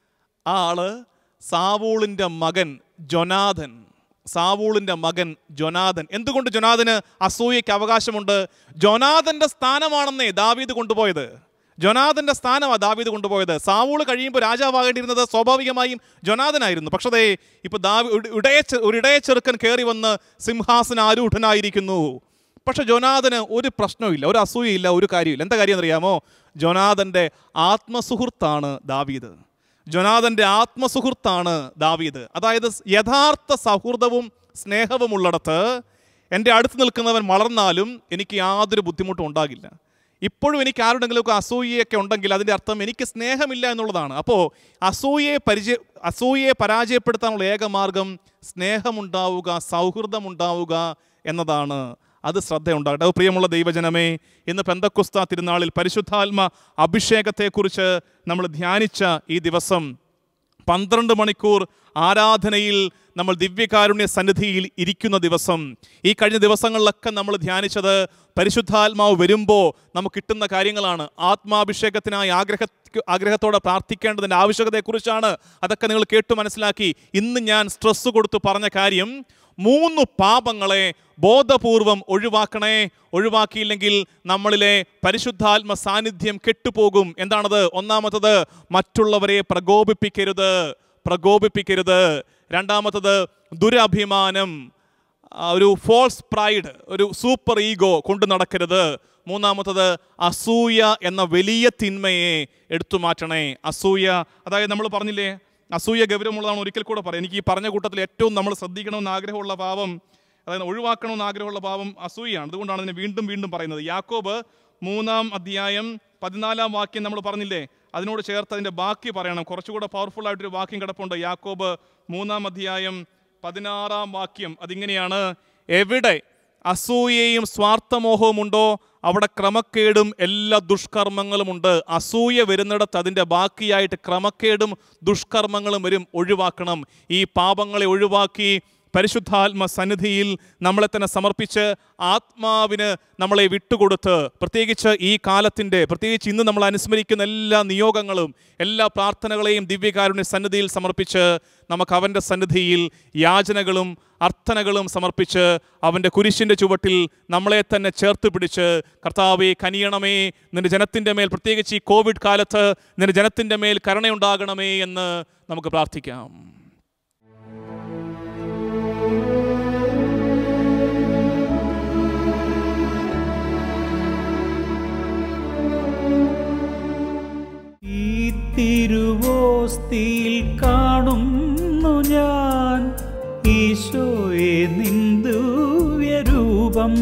ആ ആള് സാവൂളിൻ്റെ മകൻ ജൊനാഥൻ സാവൂളിൻ്റെ മകൻ ജൊനാഥൻ എന്തുകൊണ്ട് ജൊനാഥന് അസൂയയ്ക്ക് അവകാശമുണ്ട് ജൊനാഥൻ്റെ സ്ഥാനമാണെന്നേ ദാവീദ് കൊണ്ടുപോയത് ജൊനാഥൻ്റെ സ്ഥാനമാണ് ദാവീദ് കൊണ്ടുപോയത് സാവൂള് കഴിയുമ്പോൾ രാജാവാകേണ്ടിയിരുന്നത് സ്വാഭാവികമായും ജൊനാഥനായിരുന്നു പക്ഷേ ദേ ഇപ്പോൾ ദാവി ഒരു ഇടയ ചെ- ഒരു ഇടയ ചെറുക്കൻ കയറി വന്ന് സിംഹാസനാരൂഢനായിരിക്കുന്നു പക്ഷെ ജൊനാഥന് ഒരു പ്രശ്നവുമില്ല ഒരു അസൂയയില്ല ഒരു കാര്യമില്ല എന്താ കാര്യം അറിയാമോ ജൊനാഥൻ്റെ ആത്മസുഹൃത്താണ് ദാവീദ് ജൊനാഥൻ്റെ ആത്മസുഹൃത്താണ് ദാവീദ് അതായത് യഥാർത്ഥ സൗഹൃദവും സ്നേഹവും ഉള്ളിടത്ത് എൻ്റെ അടുത്ത് നിൽക്കുന്നവൻ വളർന്നാലും എനിക്ക് യാതൊരു ബുദ്ധിമുട്ടും ഉണ്ടാകില്ല ഇപ്പോഴും എനിക്ക് ആരുടെങ്കിലുമൊക്കെ അസൂയയൊക്കെ ഉണ്ടെങ്കിൽ അതിൻ്റെ അർത്ഥം എനിക്ക് സ്നേഹമില്ല എന്നുള്ളതാണ് അപ്പോൾ അസൂയയെ പരിചയ അസൂയയെ പരാജയപ്പെടുത്താനുള്ള ഏക മാർഗം സ്നേഹമുണ്ടാവുക സൗഹൃദമുണ്ടാവുക എന്നതാണ് അത് ശ്രദ്ധയുണ്ടാകട്ടെ അത് പ്രിയമുള്ള ദൈവജനമേ ഇന്ന് പെന്തക്കുസ്ത തിരുനാളിൽ പരിശുദ്ധാത്മ അഭിഷേകത്തെക്കുറിച്ച് നമ്മൾ ധ്യാനിച്ച ഈ ദിവസം പന്ത്രണ്ട് മണിക്കൂർ ആരാധനയിൽ നമ്മൾ ദിവ്യകാരുണ്യ സന്നിധിയിൽ ഇരിക്കുന്ന ദിവസം ഈ കഴിഞ്ഞ ദിവസങ്ങളിലൊക്കെ നമ്മൾ ധ്യാനിച്ചത് പരിശുദ്ധാത്മാവ് വരുമ്പോൾ നമുക്ക് കിട്ടുന്ന കാര്യങ്ങളാണ് ആത്മാഭിഷേകത്തിനായി ആഗ്രഹ ആഗ്രഹത്തോടെ പ്രാർത്ഥിക്കേണ്ടതിൻ്റെ ആവശ്യകതയെക്കുറിച്ചാണ് അതൊക്കെ നിങ്ങൾ കേട്ടു മനസ്സിലാക്കി ഇന്ന് ഞാൻ സ്ട്രെസ് കൊടുത്ത് പറഞ്ഞ കാര്യം മൂന്ന് പാപങ്ങളെ ബോധപൂർവം ഒഴിവാക്കണേ ഒഴിവാക്കിയില്ലെങ്കിൽ നമ്മളിലെ പരിശുദ്ധാത്മ സാന്നിധ്യം കെട്ടുപോകും എന്താണത് ഒന്നാമത്തത് മറ്റുള്ളവരെ പ്രകോപിപ്പിക്കരുത് പ്രകോപിപ്പിക്കരുത് രണ്ടാമത്തത് ദുരഭിമാനം ആ, ഒരു ഫോൾസ് പ്രൈഡ് ഒരു സൂപ്പർ ഈഗോ കൊണ്ടു നടക്കരുത് മൂന്നാമത്തത് അസൂയ എന്ന വലിയ തിന്മയെ എടുത്തു മാറ്റണേ അസൂയ അതായത് നമ്മൾ പറഞ്ഞില്ലേ അസൂയ ഗൗരവമുള്ളതാണ് ഒരിക്കൽ കൂടെ പറയാം എനിക്ക് ഈ പറഞ്ഞ കൂട്ടത്തിൽ ഏറ്റവും നമ്മൾ ശ്രദ്ധിക്കണമെന്ന് ആഗ്രഹമുള്ള പാപം അതായത് ഒഴിവാക്കണമെന്ന് ആഗ്രഹമുള്ള പാപം അസൂയയാണ് അതുകൊണ്ടാണ് അതിനെ വീണ്ടും വീണ്ടും പറയുന്നത് യാക്കോബ് മൂന്നാം അധ്യായം പതിനാലാം വാക്യം നമ്മൾ പറഞ്ഞില്ലേ അതിനോട് ചേർത്ത് അതിൻ്റെ ബാക്കി പറയണം കുറച്ചുകൂടെ പവർഫുൾ ആയിട്ടൊരു വാക്യം കിടപ്പുണ്ട് യാക്കോബ് മൂന്നാം അധ്യായം പതിനാറാം വാക്യം അതിങ്ങനെയാണ് എവിടെ അസൂയയും സ്വാർത്ഥമോഹവും ഉണ്ടോ അവിടെ ക്രമക്കേടും എല്ലാ ദുഷ്കർമ്മങ്ങളുമുണ്ട് അസൂയ വരുന്നിടത്ത് അതിൻ്റെ ബാക്കിയായിട്ട് ക്രമക്കേടും ദുഷ്കർമ്മങ്ങളും വരും ഒഴിവാക്കണം ഈ പാപങ്ങളെ ഒഴിവാക്കി പരിശുദ്ധാത്മ സന്നിധിയിൽ നമ്മളെ തന്നെ സമർപ്പിച്ച് ആത്മാവിന് നമ്മളെ വിട്ടുകൊടുത്ത് പ്രത്യേകിച്ച് ഈ കാലത്തിൻ്റെ പ്രത്യേകിച്ച് ഇന്ന് നമ്മൾ അനുസ്മരിക്കുന്ന എല്ലാ നിയോഗങ്ങളും എല്ലാ പ്രാർത്ഥനകളെയും ദിവ്യകാരുണ്യ സന്നിധിയിൽ സമർപ്പിച്ച് നമുക്ക് അവൻ്റെ സന്നിധിയിൽ യാചനകളും അർത്ഥനകളും സമർപ്പിച്ച് അവൻ്റെ കുരിശിൻ്റെ ചുവട്ടിൽ നമ്മളെ തന്നെ ചേർത്ത് പിടിച്ച് കർത്താവെ കനിയണമേ നിന്റെ ജനത്തിൻ്റെ മേൽ പ്രത്യേകിച്ച് ഈ കോവിഡ് കാലത്ത് നിന്റെ ജനത്തിൻ്റെ മേൽ കരുണയുണ്ടാകണമേ എന്ന് നമുക്ക് പ്രാർത്ഥിക്കാം ഈ തിരുവോസ്തിയിൽ കാണുന്നു ഞാൻ ഈശോയെ നിന്ദുവ്യരൂപം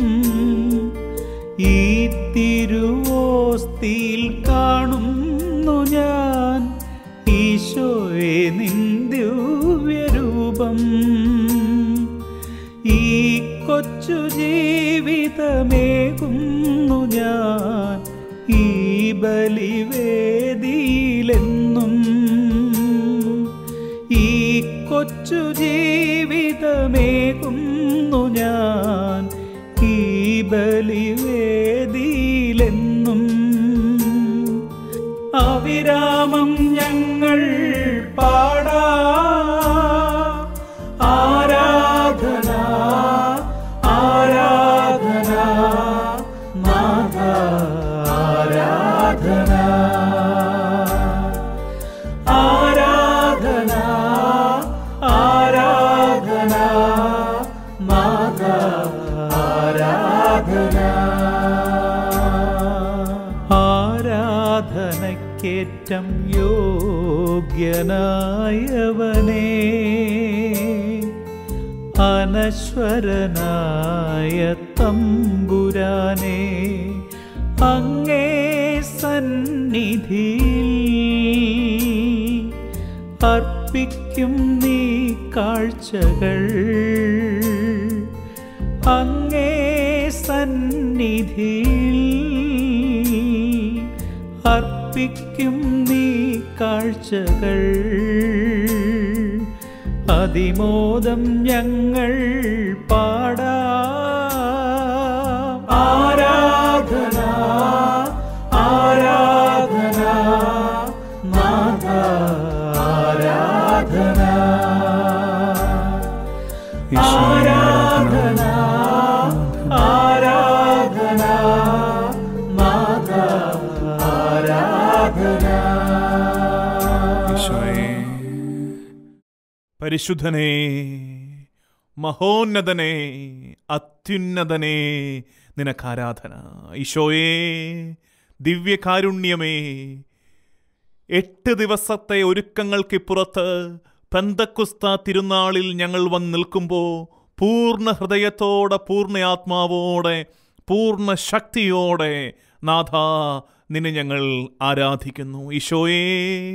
ഈ തിരുവോസ്തിയിൽ കാണുന്നു ഞാൻ ഈശോയെ നിന്ദുവ്യരൂപം ഈ കൊച്ചു ജീവിതമേകുന്നു ഞാൻ ഈ ബലിവേദിയിലെന്നും ഈ കൊച്ചു ജീവിതമേകുന്നു ഞാൻ ഈ ബലിവേദിയിലെന്നും അവിരാമം ഞങ്ങൾ പാടാ ആരാധന ആരാധന നാഥ ആരാധന ആരാധന ആരാധന നാഥ ആരാധന ആരാധനക്കേറ്റം യോഗ്യനായവനേ അനശ്വരനായ തമ്പുരാനെ അങ്ങേ സന്നിധിയിൽ അർപ്പിക്കും നീ കാഴ്ചകൾ അങ്ങേ സന്നിധിയിൽ അർപ്പിക്കും നീ കാഴ്ചകൾ അതിമോദം ഞങ്ങൾ പാടാ ആരാധന ആരാധന നാഥ ആരാധന ആരാധന ആരാധന നാഥ പരിശുദ്ധനേ മഹോന്നതനേ അത്യുന്നതനേ നിനക്കാരാധന ഈശോയേ ദിവ്യകാരുണ്യമേ എട്ട് ദിവസത്തെ ഒരുക്കങ്ങൾക്കിപ്പുറത്ത് പെന്തക്കുസ്ത തിരുനാളിൽ ഞങ്ങൾ വന്ന് നിൽക്കുമ്പോൾ പൂർണ്ണ ഹൃദയത്തോടെ പൂർണ്ണ ആത്മാവോടെ പൂർണ്ണ ശക്തിയോടെ നാഥ നിന്നെ ഞങ്ങൾ ആരാധിക്കുന്നു ഈശോയേ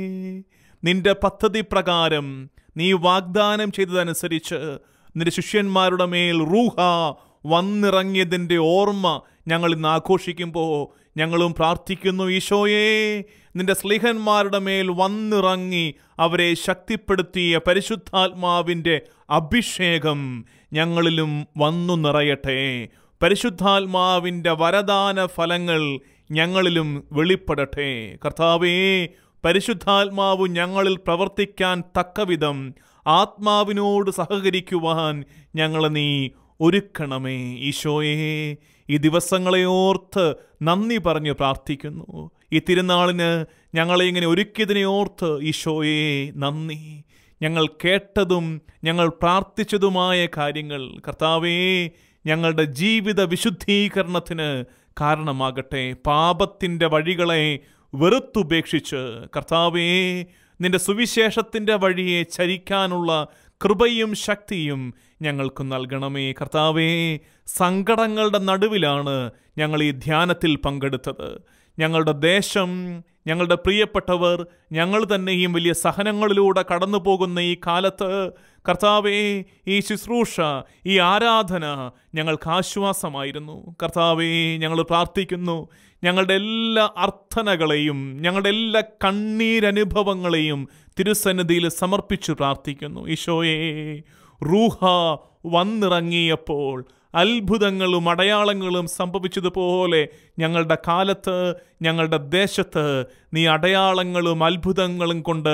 നിന്റെ പദ്ധതി പ്രകാരം നീ വാഗ്ദാനം ചെയ്തതനുസരിച്ച് നിന്റെ ശിഷ്യന്മാരുടെ മേൽ റൂഹ വന്നിറങ്ങിയതിൻ്റെ ഓർമ്മ ഞങ്ങൾ ഇന്ന് ആഘോഷിക്കുമ്പോൾ ഞങ്ങളും പ്രാർത്ഥിക്കുന്നു ഈശോയേ നിന്റെ സ്ലിഹന്മാരുടെ മേൽ വന്നിറങ്ങി അവരെ ശക്തിപ്പെടുത്തിയ പരിശുദ്ധാത്മാവിൻ്റെ അഭിഷേകം ഞങ്ങളിലും വന്നു നിറയട്ടെ പരിശുദ്ധാത്മാവിൻ്റെ വരദാന ഫലങ്ങൾ ഞങ്ങളിലും വെളിപ്പെടട്ടെ കർത്താവേ പരിശുദ്ധാത്മാവ് ഞങ്ങളിൽ പ്രവർത്തിക്കാൻ തക്കവിധം ആത്മാവിനോട് സഹകരിക്കുവാൻ ഞങ്ങളെ നീ ഒരുക്കണമേ ഈശോയെ ഈ ദിവസങ്ങളെ ഓർത്ത് നന്ദി പറഞ്ഞ് പ്രാർത്ഥിക്കുന്നു ഈ തിരുനാളിന് ഞങ്ങളെ ഇങ്ങനെ ഒരുക്കിയതിനെ ഓർത്ത് ഈശോയെ നന്ദി ഞങ്ങൾ കേട്ടതും ഞങ്ങൾ പ്രാർത്ഥിച്ചതുമായ കാര്യങ്ങൾ കർത്താവേ ഞങ്ങളുടെ ജീവിത വിശുദ്ധീകരണത്തിന് കാരണമാകട്ടെ പാപത്തിൻ്റെ വഴികളെ വെറുത്തുപേക്ഷിച്ച് കർത്താവേ നിന്റെ സുവിശേഷത്തിൻ്റെ വഴിയെ ചരിക്കാനുള്ള കൃപയും ശക്തിയും ഞങ്ങൾക്ക് നൽകണമേ കർത്താവേ സങ്കടങ്ങളുടെ നടുവിലാണ് ഞങ്ങൾ ഈ ധ്യാനത്തിൽ പങ്കെടുത്തത് ഞങ്ങളുടെ ദേശം ഞങ്ങളുടെ പ്രിയപ്പെട്ടവർ ഞങ്ങൾ തന്നെയും വലിയ സഹനങ്ങളിലൂടെ കടന്നു പോകുന്ന ഈ കാലത്ത് കർത്താവേ ഈ ശുശ്രൂഷ ഈ ആരാധന ഞങ്ങൾക്ക് ആശ്വാസമായിരുന്നു കർത്താവേ ഞങ്ങൾ പ്രാർത്ഥിക്കുന്നു ഞങ്ങളുടെ എല്ലാ അർത്ഥനകളെയും ഞങ്ങളുടെ എല്ലാ കണ്ണീരനുഭവങ്ങളെയും തിരുസന്നിധിയിൽ സമർപ്പിച്ചു പ്രാർത്ഥിക്കുന്നു ഈശോയെ റൂഹ വന്നിറങ്ങിയപ്പോൾ അത്ഭുതങ്ങളും അടയാളങ്ങളും സംഭവിച്ചതുപോലെ ഞങ്ങളുടെ കാലത്ത് ഞങ്ങളുടെ ദേശത്ത് നീ അടയാളങ്ങളും അത്ഭുതങ്ങളും കൊണ്ട്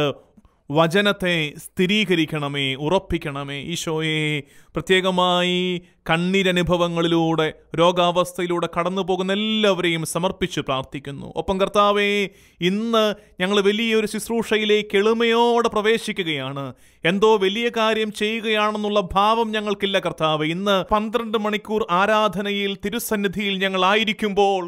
വചനത്തെ സ്ഥിരീകരിക്കണമേ ഉറപ്പിക്കണമേ ഈശോയെ പ്രത്യേകമായി കണ്ണീരനുഭവങ്ങളിലൂടെ രോഗാവസ്ഥയിലൂടെ കടന്നു പോകുന്ന എല്ലാവരെയും സമർപ്പിച്ച് പ്രാർത്ഥിക്കുന്നു ഒപ്പം കർത്താവേ ഇന്ന് ഞങ്ങൾ വലിയൊരു ശുശ്രൂഷയിലേക്ക് എളിമയോടെ പ്രവേശിക്കുകയാണ് എന്തോ വലിയ കാര്യം ചെയ്യുകയാണെന്നുള്ള ഭാവം ഞങ്ങൾക്കില്ല കർത്താവ് ഇന്ന് പന്ത്രണ്ട് മണിക്കൂർ ആരാധനയിൽ തിരുസന്നിധിയിൽ ഞങ്ങൾ ആയിരിക്കുമ്പോൾ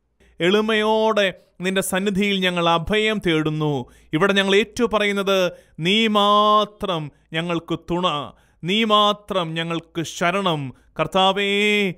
എളിമയോടെ നിന്റെ സന്നിധിയിൽ ഞങ്ങൾ അഭയം തേടുന്നു ഇവിടെ ഞങ്ങൾ ഏറ്റു പറയുന്നത് നീ മാത്രം ഞങ്ങൾക്ക് തുണ നീ മാത്രം ഞങ്ങൾക്ക് ശരണം കർത്താവേ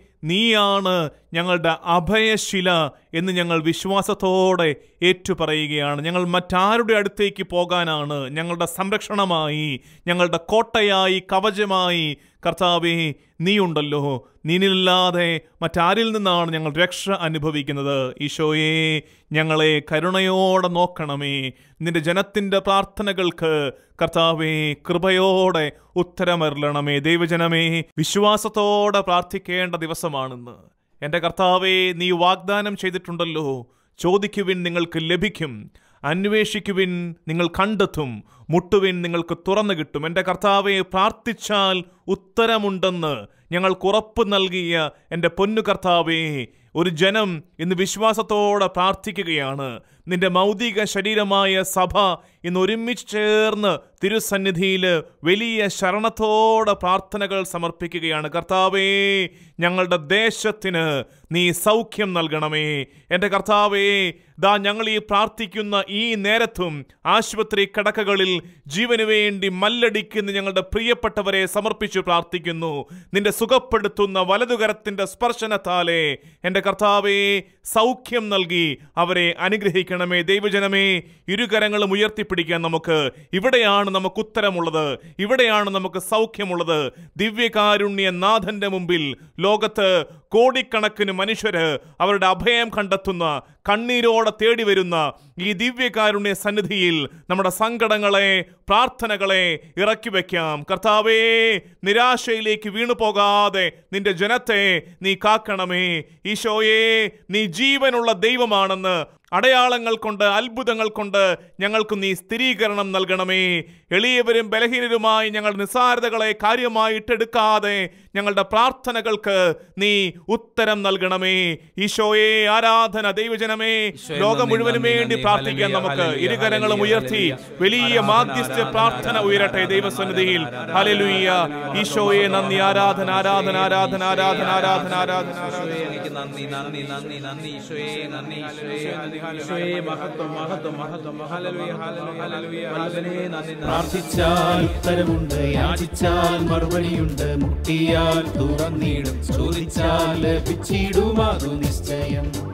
നീയാണ് ഞങ്ങളുടെ അഭയശില എന്ന് ഞങ്ങൾ വിശ്വാസത്തോടെ ഏറ്റുപറയുകയാണ് ഞങ്ങൾ മറ്റാരുടെ അടുത്തേക്ക് പോകാനാണ് ഞങ്ങളുടെ സംരക്ഷണമായി ഞങ്ങളുടെ കോട്ടയായി കവചമായി കർത്താവേ നീയുണ്ടല്ലോ നീനില്ലാതെ മറ്റാരിൽ നിന്നാണ് ഞങ്ങൾ രക്ഷ അനുഭവിക്കുന്നത് ഈശോയെ ഞങ്ങളെ കരുണയോടെ നോക്കണമേ നിന്റെ ജനത്തിൻ്റെ പ്രാർത്ഥനകൾക്ക് കർത്താവേ കൃപയോടെ ഉത്തരമരുളണമേ ദൈവജനമേ വിശ്വാസത്തോടെ പ്രാർത്ഥിക്കേണ്ട ദിവസമാണെന്ന് എൻ്റെ കർത്താവേ നീ വാഗ്ദാനം ചെയ്തിട്ടുണ്ടല്ലോ ചോദിക്കുവിൻ നിങ്ങൾക്ക് ലഭിക്കും അന്വേഷിക്കുവിൻ നിങ്ങൾ കണ്ടെത്തും മുട്ടുവിൻ നിങ്ങൾക്ക് തുറന്നു കിട്ടും എൻ്റെ കർത്താവെ പ്രാർത്ഥിച്ചാൽ ഉത്തരമുണ്ടെന്ന് ഞങ്ങൾക്ക് ഉറപ്പ് നൽകിയ എൻ്റെ പൊന്നു കർത്താവേ ഒരു ജനം ഇന്ന് വിശ്വാസത്തോടെ പ്രാർത്ഥിക്കുകയാണ് നിന്റെ മൗതിക ശരീരമായ സഭ ഇന്ന് ഒരുമിച്ച് ചേർന്ന് തിരുസന്നിധിയിൽ വലിയ ശരണത്തോടെ പ്രാർത്ഥനകൾ സമർപ്പിക്കുകയാണ് കർത്താവേ ഞങ്ങളുടെ ദേശത്തിന് നീ സൗഖ്യം നൽകണമേ എൻ്റെ കർത്താവേ ദാ ഞങ്ങൾ ഈ പ്രാർത്ഥിക്കുന്ന ഈ നേരത്തും ആശുപത്രി കിടക്കകളിൽ ജീവന് വേണ്ടി മല്ലടിക്കുന്ന ഞങ്ങളുടെ പ്രിയപ്പെട്ടവരെ സമർപ്പിച്ചു പ്രാർത്ഥിക്കുന്നു നിന്റെ സുഖപ്പെടുത്തുന്ന വലതുകരത്തിന്റെ സ്പർശനത്താലെ എൻ്റെ കർത്താവേ സൗഖ്യം നൽകി അവരെ അനുഗ്രഹിക്കണമേ ദൈവജനമേ ഇരുകരങ്ങളും ഉയർത്തിപ്പിടിക്കാൻ നമുക്ക് ഇവിടെയാണ് നമുക്ക് ഉത്തരമുള്ളത് ഇവിടെയാണ് നമുക്ക് സൗഖ്യമുള്ളത് ദിവ്യകാരുണ്യ നാഥന്റെ മുമ്പിൽ ലോകത്ത് കോടിക്കണക്കിന് മനുഷ്യര് അവരുടെ അഭയം കണ്ടെത്തുന്ന കണ്ണീരോടെ തേടി വരുന്ന ഈ ദിവ്യകാരുണ്യ സന്നിധിയിൽ നമ്മുടെ സങ്കടങ്ങളെ പ്രാർത്ഥനകളെ ഇറക്കി വയ്ക്കാം കർത്താവേ നിരാശയിലേക്ക് വീണു പോകാതെ നിന്റെ ജനത്തെ നീ കാക്കണമേ ഈശോയെ നീ ജീവനുള്ള ദൈവമാണെന്ന് അടയാളങ്ങൾ കൊണ്ട് അത്ഭുതങ്ങൾ കൊണ്ട് ഞങ്ങൾക്ക് നീ സ്ഥിരീകരണം നൽകണമേ എളിയവരും ബലഹീനരുമായി ഞങ്ങൾ നിസ്സാരതകളെ കാര്യമായിട്ടെടുക്കാതെ ഞങ്ങളുടെ പ്രാർത്ഥനകൾക്ക് നീ ഉത്തരം നൽകണമേ ഈശോയെ ആരാധന ദൈവജനമേ ഈശോയെ ലോകം നന്ദി, മുഴുവനും നന്ദി, വേണ്ടി നന്ദി. പ്രാർത്ഥിക്കാൻ ഹല്ലേലൂയ, നമുക്ക് ഹല്ലേലൂയ, ഇരുകരങ്ങളും ഹല്ലേലൂയ, ഉയർത്തി ഹല്ലേലൂയ. വലിയ ആരാധന, മാധ്യസ്ഥ ആരാധന, പ്രാർത്ഥന ആരാധന, ഉയരട്ടെ ആരാധന, ദൈവസന്നിധിയിൽ ആരാധന, ഹല്ലേലൂയ ആരാധന, ഈശോയെ നന്ദി ആരാധന ആരാധന ആരാധന ആരാധന ആരാധന ആരാധന ഈശോയെ എനിക്ക് നന്ദി നന്ദി നന്ദി നന്ദി ഈശോയെ നന്ദി ഈശോയെ ഈശോയെ മഹത്വം മഹത്വം മഹത്വം ഹല്ലേലൂയ ഹല്ലേലൂയ ഹല്ലേലൂയ ഹല്ലേലൂയ നന്ദി നന്ദി പ്രാർത്ഥിച്ചാൽ ഉത്തരമുണ്ട് യാചിച്ചാൽ മറുപടിയുണ്ട് മുട്ടിയാൽ തുറന്നിടും ചോദിച്ചാൽ ലഭിച്ചിടും അതു നിശ്ചയം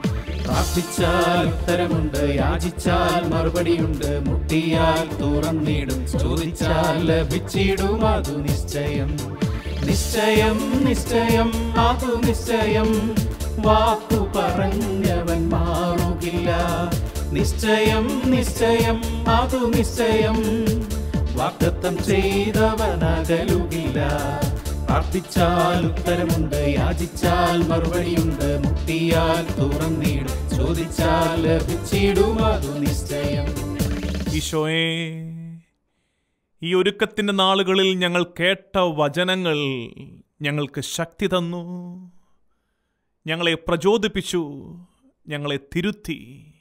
പ്രാർത്ഥിച്ചാൽ ഉത്തരമുണ്ട് യാചിച്ചാൽ മറുപടിയുണ്ട് മുട്ടിയാൽ തുറന്നിടും ചോദിച്ചാൽ ലഭിച്ചിടും അതു നിശ്ചയം നിശ്ചയം നിശ്ചയം അതു നിശ്ചയം വാക്കു പറഞ്ഞവൻ മാറുകില്ല നിശ്ചയം നിശ്ചയം അതു നിശ്ചയം വാക്തത്വം ചെയ്തവൻ അകലുകില്ല പ്രാർത്ഥിച്ചാൽ ഉത്തരമുണ്ട് യാചിച്ചാൽ മറുപടിയുണ്ട് മുട്ടിയാൽ തുറന്നിടും ചോദിച്ചാൽ ലഭിച്ചിടും അതു നിശ്ചയം ഈശോയെ ഈ ഒരുക്കത്തിൻ്റെ നാളുകളിൽ ഞങ്ങൾ കേട്ട വചനങ്ങൾ ഞങ്ങൾക്ക് ശക്തി തന്നു ഞങ്ങളെ പ്രചോദിപ്പിച്ചു ഞങ്ങളെ തിരുത്തി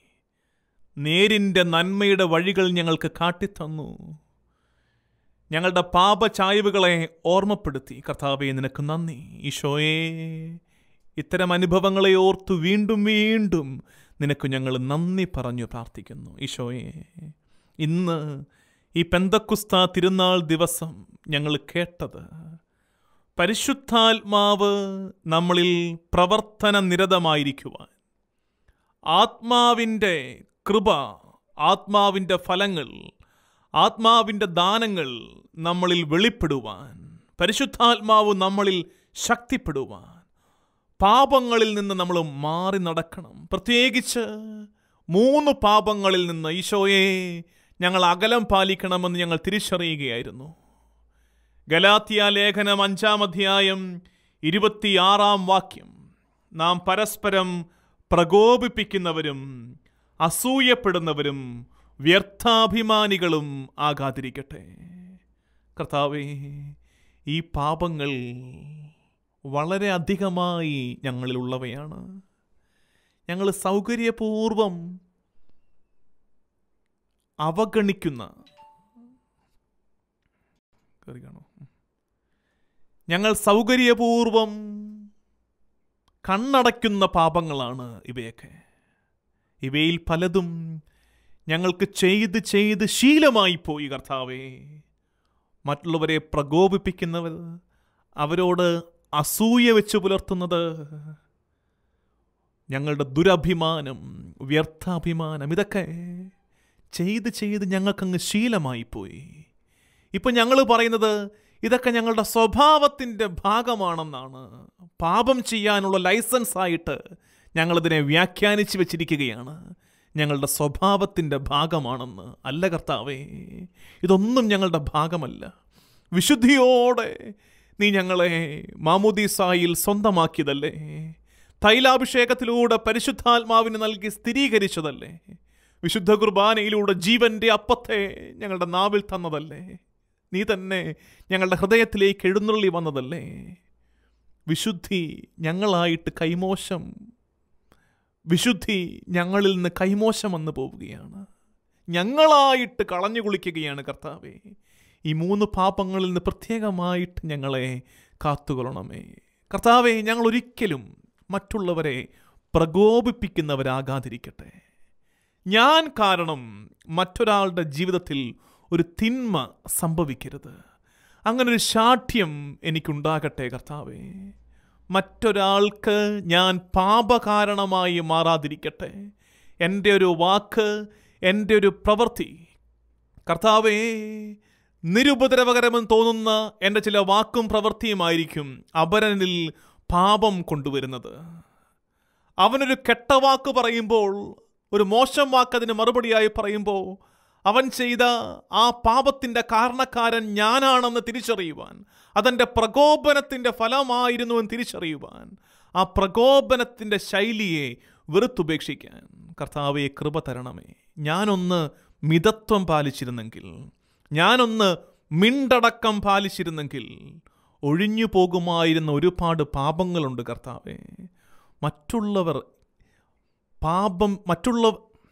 നേരിൻ്റെ നന്മയുടെ വഴികൾ ഞങ്ങൾക്ക് കാട്ടിത്തന്നു ഞങ്ങളുടെ പാപചായ്വുകളെ ഓർമ്മപ്പെടുത്തി കർത്താവെ നിനക്ക് നന്ദി ഈശോയെ ഇത്തരം അനുഭവങ്ങളെ ഓർത്തു വീണ്ടും വീണ്ടും നിനക്ക് ഞങ്ങൾ നന്ദി പറഞ്ഞു പ്രാർത്ഥിക്കുന്നു ഈശോയെ ഇന്ന് ഈ പെന്തക്കുസ്ത തിരുനാൾ ദിവസം ഞങ്ങൾ കേട്ടത് പരിശുദ്ധാത്മാവ് നമ്മളിൽ പ്രവർത്തന നിരതമായിരിക്കുവാൻ ആത്മാവിൻ്റെ കൃപ ആത്മാവിൻ്റെ ഫലങ്ങൾ ആത്മാവിൻ്റെ ദാനങ്ങൾ നമ്മളിൽ വെളിപ്പെടുവാൻ പരിശുദ്ധാത്മാവ് നമ്മളിൽ ശക്തിപ്പെടുവാൻ പാപങ്ങളിൽ നിന്ന് നമ്മൾ മാറി നടക്കണം പ്രത്യേകിച്ച് മൂന്ന് പാപങ്ങളിൽ നിന്ന് ഈശോയെ ഞങ്ങൾ അകലം പാലിക്കണമെന്ന് ഞങ്ങൾ തിരിച്ചറിയുകയായിരുന്നു ഗലാത്തിയ ലേഖനം അഞ്ചാം അധ്യായം ഇരുപത്തിയാറാം വാക്യം നാം പരസ്പരം പ്രകോപിപ്പിക്കുന്നവരും അസൂയപ്പെടുന്നവരും വ്യർത്ഥാഭിമാനികളും ആകാതിരിക്കട്ടെ കർത്താവേ ഈ പാപങ്ങൾ വളരെ അധികമായി ഞങ്ങളിലുള്ളവയാണ് ഞങ്ങൾ സൗകര്യപൂർവം അവഗണിക്കുന്ന കേറി കാണോ? ഞങ്ങൾ സൗകര്യപൂർവം കണ്ണടയ്ക്കുന്ന പാപങ്ങളാണ് ഇവയൊക്കെ ഇവയിൽ പലതും ഞങ്ങൾക്ക് ചെയ്ത് ചെയ്ത് ശീലമായി പോയി കർത്താവേ മറ്റുള്ളവരെ പ്രകോപിപ്പിക്കുന്നവർ അവരോട് അസൂയ വെച്ച് പുലർത്തുന്നത് ഞങ്ങളുടെ ദുരഭിമാനം വ്യർത്ഥാഭിമാനം ഇതൊക്കെ ചെയ്ത് ചെയ്ത് ഞങ്ങൾക്കങ്ങ് ശീലമായി പോയി ഇപ്പം ഞങ്ങൾ പറയുന്നത് ഇതൊക്കെ ഞങ്ങളുടെ സ്വഭാവത്തിൻ്റെ ഭാഗമാണെന്നാണ് പാപം ചെയ്യാനുള്ള ലൈസൻസ് ആയിട്ട് ഞങ്ങളിതിനെ വ്യാഖ്യാനിച്ച് വെച്ചിരിക്കുകയാണ് ഞങ്ങളുടെ സ്വഭാവത്തിൻ്റെ ഭാഗമാണെന്ന് അല്ല കർത്താവേ ഇതൊന്നും ഞങ്ങളുടെ ഭാഗമല്ല വിശുദ്ധിയോടെ നീ ഞങ്ങളെ മാമുദീസായിൽ സ്വന്തമാക്കിയതല്ലേ തൈലാഭിഷേകത്തിലൂടെ പരിശുദ്ധാത്മാവിന് നൽകി സ്ഥിരീകരിച്ചതല്ലേ വിശുദ്ധ കുർബാനയിലൂടെ ജീവന്റെ അപ്പത്തെ ഞങ്ങളുടെ നാവിൽ തന്നതല്ലേ നീ തന്നെ ഞങ്ങളുടെ ഹൃദയത്തിലേക്ക് എഴുന്നള്ളി വന്നതല്ലേ വിശുദ്ധി ഞങ്ങളായിട്ട് കൈമോശം വിശുദ്ധി ഞങ്ങളിൽ നിന്ന് കൈമോശം വന്നു പോവുകയാണ് ഞങ്ങളായിട്ട് കളഞ്ഞു കുളിക്കുകയാണ് കർത്താവേ ഈ മൂന്ന് പാപങ്ങളിൽ നിന്ന് പ്രത്യേകമായിട്ട് ഞങ്ങളെ കാത്തുകൊള്ളണമേ കർത്താവെ ഞങ്ങൾ ഒരിക്കലും മറ്റുള്ളവരെ പ്രകോപിപ്പിക്കുന്നവരാകാതിരിക്കട്ടെ ഞാൻ കാരണം മറ്റൊരാളുടെ ജീവിതത്തിൽ ഒരു തിന്മ സംഭവിക്കരുത് അങ്ങനെ ഒരു ശാഠ്യം എനിക്കുണ്ടാകട്ടെ കർത്താവേ മറ്റൊരാൾക്ക് ഞാൻ പാപകാരണമായി മാറാതിരിക്കട്ടെ എൻ്റെ ഒരു വാക്ക് എൻ്റെ ഒരു പ്രവൃത്തി കർത്താവേ നിരുപദ്രവകരമെന്ന് തോന്നുന്ന എൻ്റെ ചില വാക്കും പ്രവൃത്തിയുമായിരിക്കും അപരനിൽ പാപം കൊണ്ടുവരുന്നത് അവനൊരു കെട്ട വാക്ക് പറയുമ്പോൾ ഒരു മോശം വാക്ക് അതിന് മറുപടിയായി പറയുമ്പോൾ അവൻ ചെയ്ത ആ പാപത്തിൻ്റെ കാരണക്കാരൻ ഞാനാണെന്ന് തിരിച്ചറിയുവാൻ അതെൻ്റെ പ്രകോപനത്തിൻ്റെ ഫലമായിരുന്നു എന്ന് തിരിച്ചറിയുവാൻ ആ പ്രകോപനത്തിൻ്റെ ശൈലിയെ വെറുത്തുപേക്ഷിക്കാൻ കർത്താവെ കൃപ തരണമേ ഞാനൊന്ന് മിതത്വം പാലിച്ചിരുന്നെങ്കിൽ ഞാനൊന്ന് മിണ്ടടക്കം പാലിച്ചിരുന്നെങ്കിൽ ഒഴിഞ്ഞു പോകുമായിരുന്ന ഒരുപാട് പാപങ്ങളുണ്ട് കർത്താവെ മറ്റുള്ളവർ പാപം മറ്റുള്ള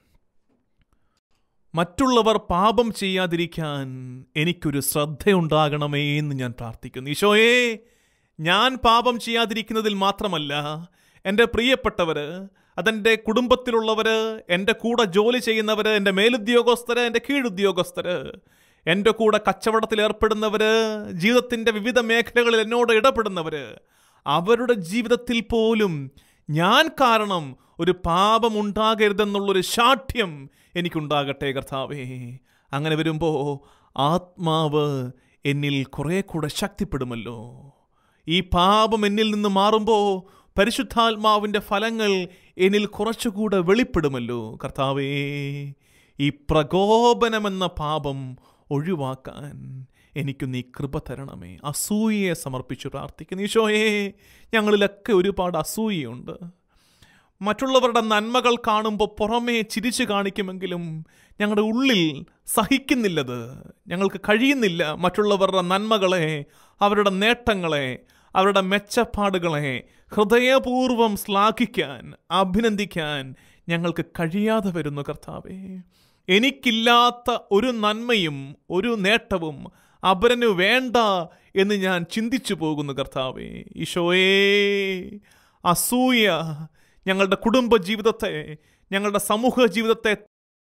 മറ്റുള്ളവർ പാപം ചെയ്യാതിരിക്കാൻ എനിക്കൊരു ശ്രദ്ധയുണ്ടാകണമേ എന്ന് ഞാൻ പ്രാർത്ഥിക്കുന്നു ഈശോയെ ഞാൻ പാപം ചെയ്യാതിരിക്കുന്നതിൽ മാത്രമല്ല എൻ്റെ പ്രിയപ്പെട്ടവർ അതെൻ്റെ കുടുംബത്തിലുള്ളവർ എൻ്റെ കൂടെ ജോലി ചെയ്യുന്നവർ എൻ്റെ മേലുദ്യോഗസ്ഥർ എൻ്റെ കീഴുദ്യോഗസ്ഥർ എൻ്റെ കൂടെ കച്ചവടത്തിൽ ഏർപ്പെടുന്നവർ ജീവിതത്തിൻ്റെ വിവിധ മേഖലകളിൽ എന്നോട് ഇടപെടുന്നവർ അവരുടെ ജീവിതത്തിൽ പോലും ഞാൻ കാരണം ഒരു പാപമുണ്ടാകരുതെന്നുള്ളൊരു ശാഠ്യം എനിക്കുണ്ടാകട്ടെ കർത്താവേ അങ്ങനെ വരുമ്പോൾ ആത്മാവ് എന്നിൽ കുറെ കൂടെ ശക്തിപ്പെടുമല്ലോ ഈ പാപം എന്നിൽ നിന്ന് മാറുമ്പോൾ പരിശുദ്ധാത്മാവിൻ്റെ ഫലങ്ങൾ എന്നിൽ കുറച്ചുകൂടെ വെളിപ്പെടുമല്ലോ കർത്താവേ ഈ പ്രകോപനമെന്ന പാപം ഒഴിവാക്കാൻ എനിക്ക് നീ കൃപ തരണമേ അസൂയയെ സമർപ്പിച്ചു പ്രാർത്ഥിക്കുന്നു ഈശോയെ ഞങ്ങളിലൊക്കെ ഒരുപാട് അസൂയയുണ്ട് മറ്റുള്ളവരുടെ നന്മകൾ കാണുമ്പോൾ പുറമേ ചിരിച്ചു കാണിക്കുമെങ്കിലും ഞങ്ങളുടെ ഉള്ളിൽ സഹിക്കുന്നില്ലത് ഞങ്ങൾക്ക് കഴിയുന്നില്ല മറ്റുള്ളവരുടെ നന്മകളെ അവരുടെ നേട്ടങ്ങളെ അവരുടെ മെച്ചപ്പാടുകളെ ഹൃദയപൂർവം ശ്ലാഘിക്കാൻ അഭിനന്ദിക്കാൻ ഞങ്ങൾക്ക് കഴിയാതെ വരുന്നു കർത്താവേ എനിക്കില്ലാത്ത ഒരു നന്മയും ഒരു നേട്ടവും അപരന് വേണ്ട എന്ന് ഞാൻ ചിന്തിച്ചു പോകുന്നു കർത്താവേ ഈശോയേ അസൂയ ഞങ്ങളുടെ കുടുംബ ജീവിതത്തെ ഞങ്ങളുടെ സമൂഹ ജീവിതത്തെ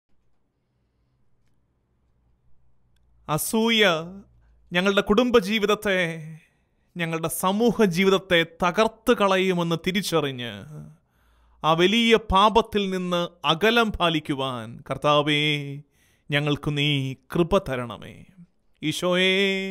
അസൂയ ഞങ്ങളുടെ കുടുംബ ജീവിതത്തെ ഞങ്ങളുടെ സമൂഹ ജീവിതത്തെ തകർത്ത് കളയുമെന്ന് തിരിച്ചറിഞ്ഞ് ആ വലിയ പാപത്തിൽ നിന്ന് അകലം പാലിക്കുവാൻ കർത്താവേ ഞങ്ങൾക്ക് നീ കൃപ തരണമേ ഈശോയേ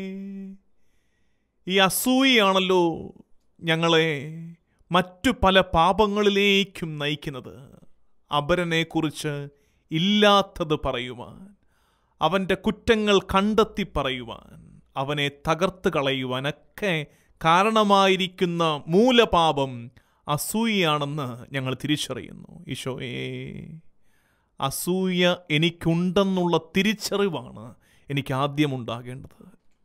ഈ അസൂയയാണല്ലോ ഞങ്ങളെ മറ്റു പല പാപങ്ങളിലേക്കും നയിക്കുന്നത് അപരനെക്കുറിച്ച് ഇല്ലാത്തത് പറയുവാൻ അവൻ്റെ കുറ്റങ്ങൾ കണ്ടെത്തി പറയുവാൻ അവനെ തകർത്ത് കളയുവാനൊക്കെ കാരണമായിരിക്കുന്ന മൂലപാപം അസൂയയാണെന്ന് ഞങ്ങൾ തിരിച്ചറിയുന്നു ഈശോയെ അസൂയ എനിക്കുണ്ടെന്നുള്ള തിരിച്ചറിവാണ് എനിക്ക് ആദ്യം ഉണ്ടാകേണ്ടത്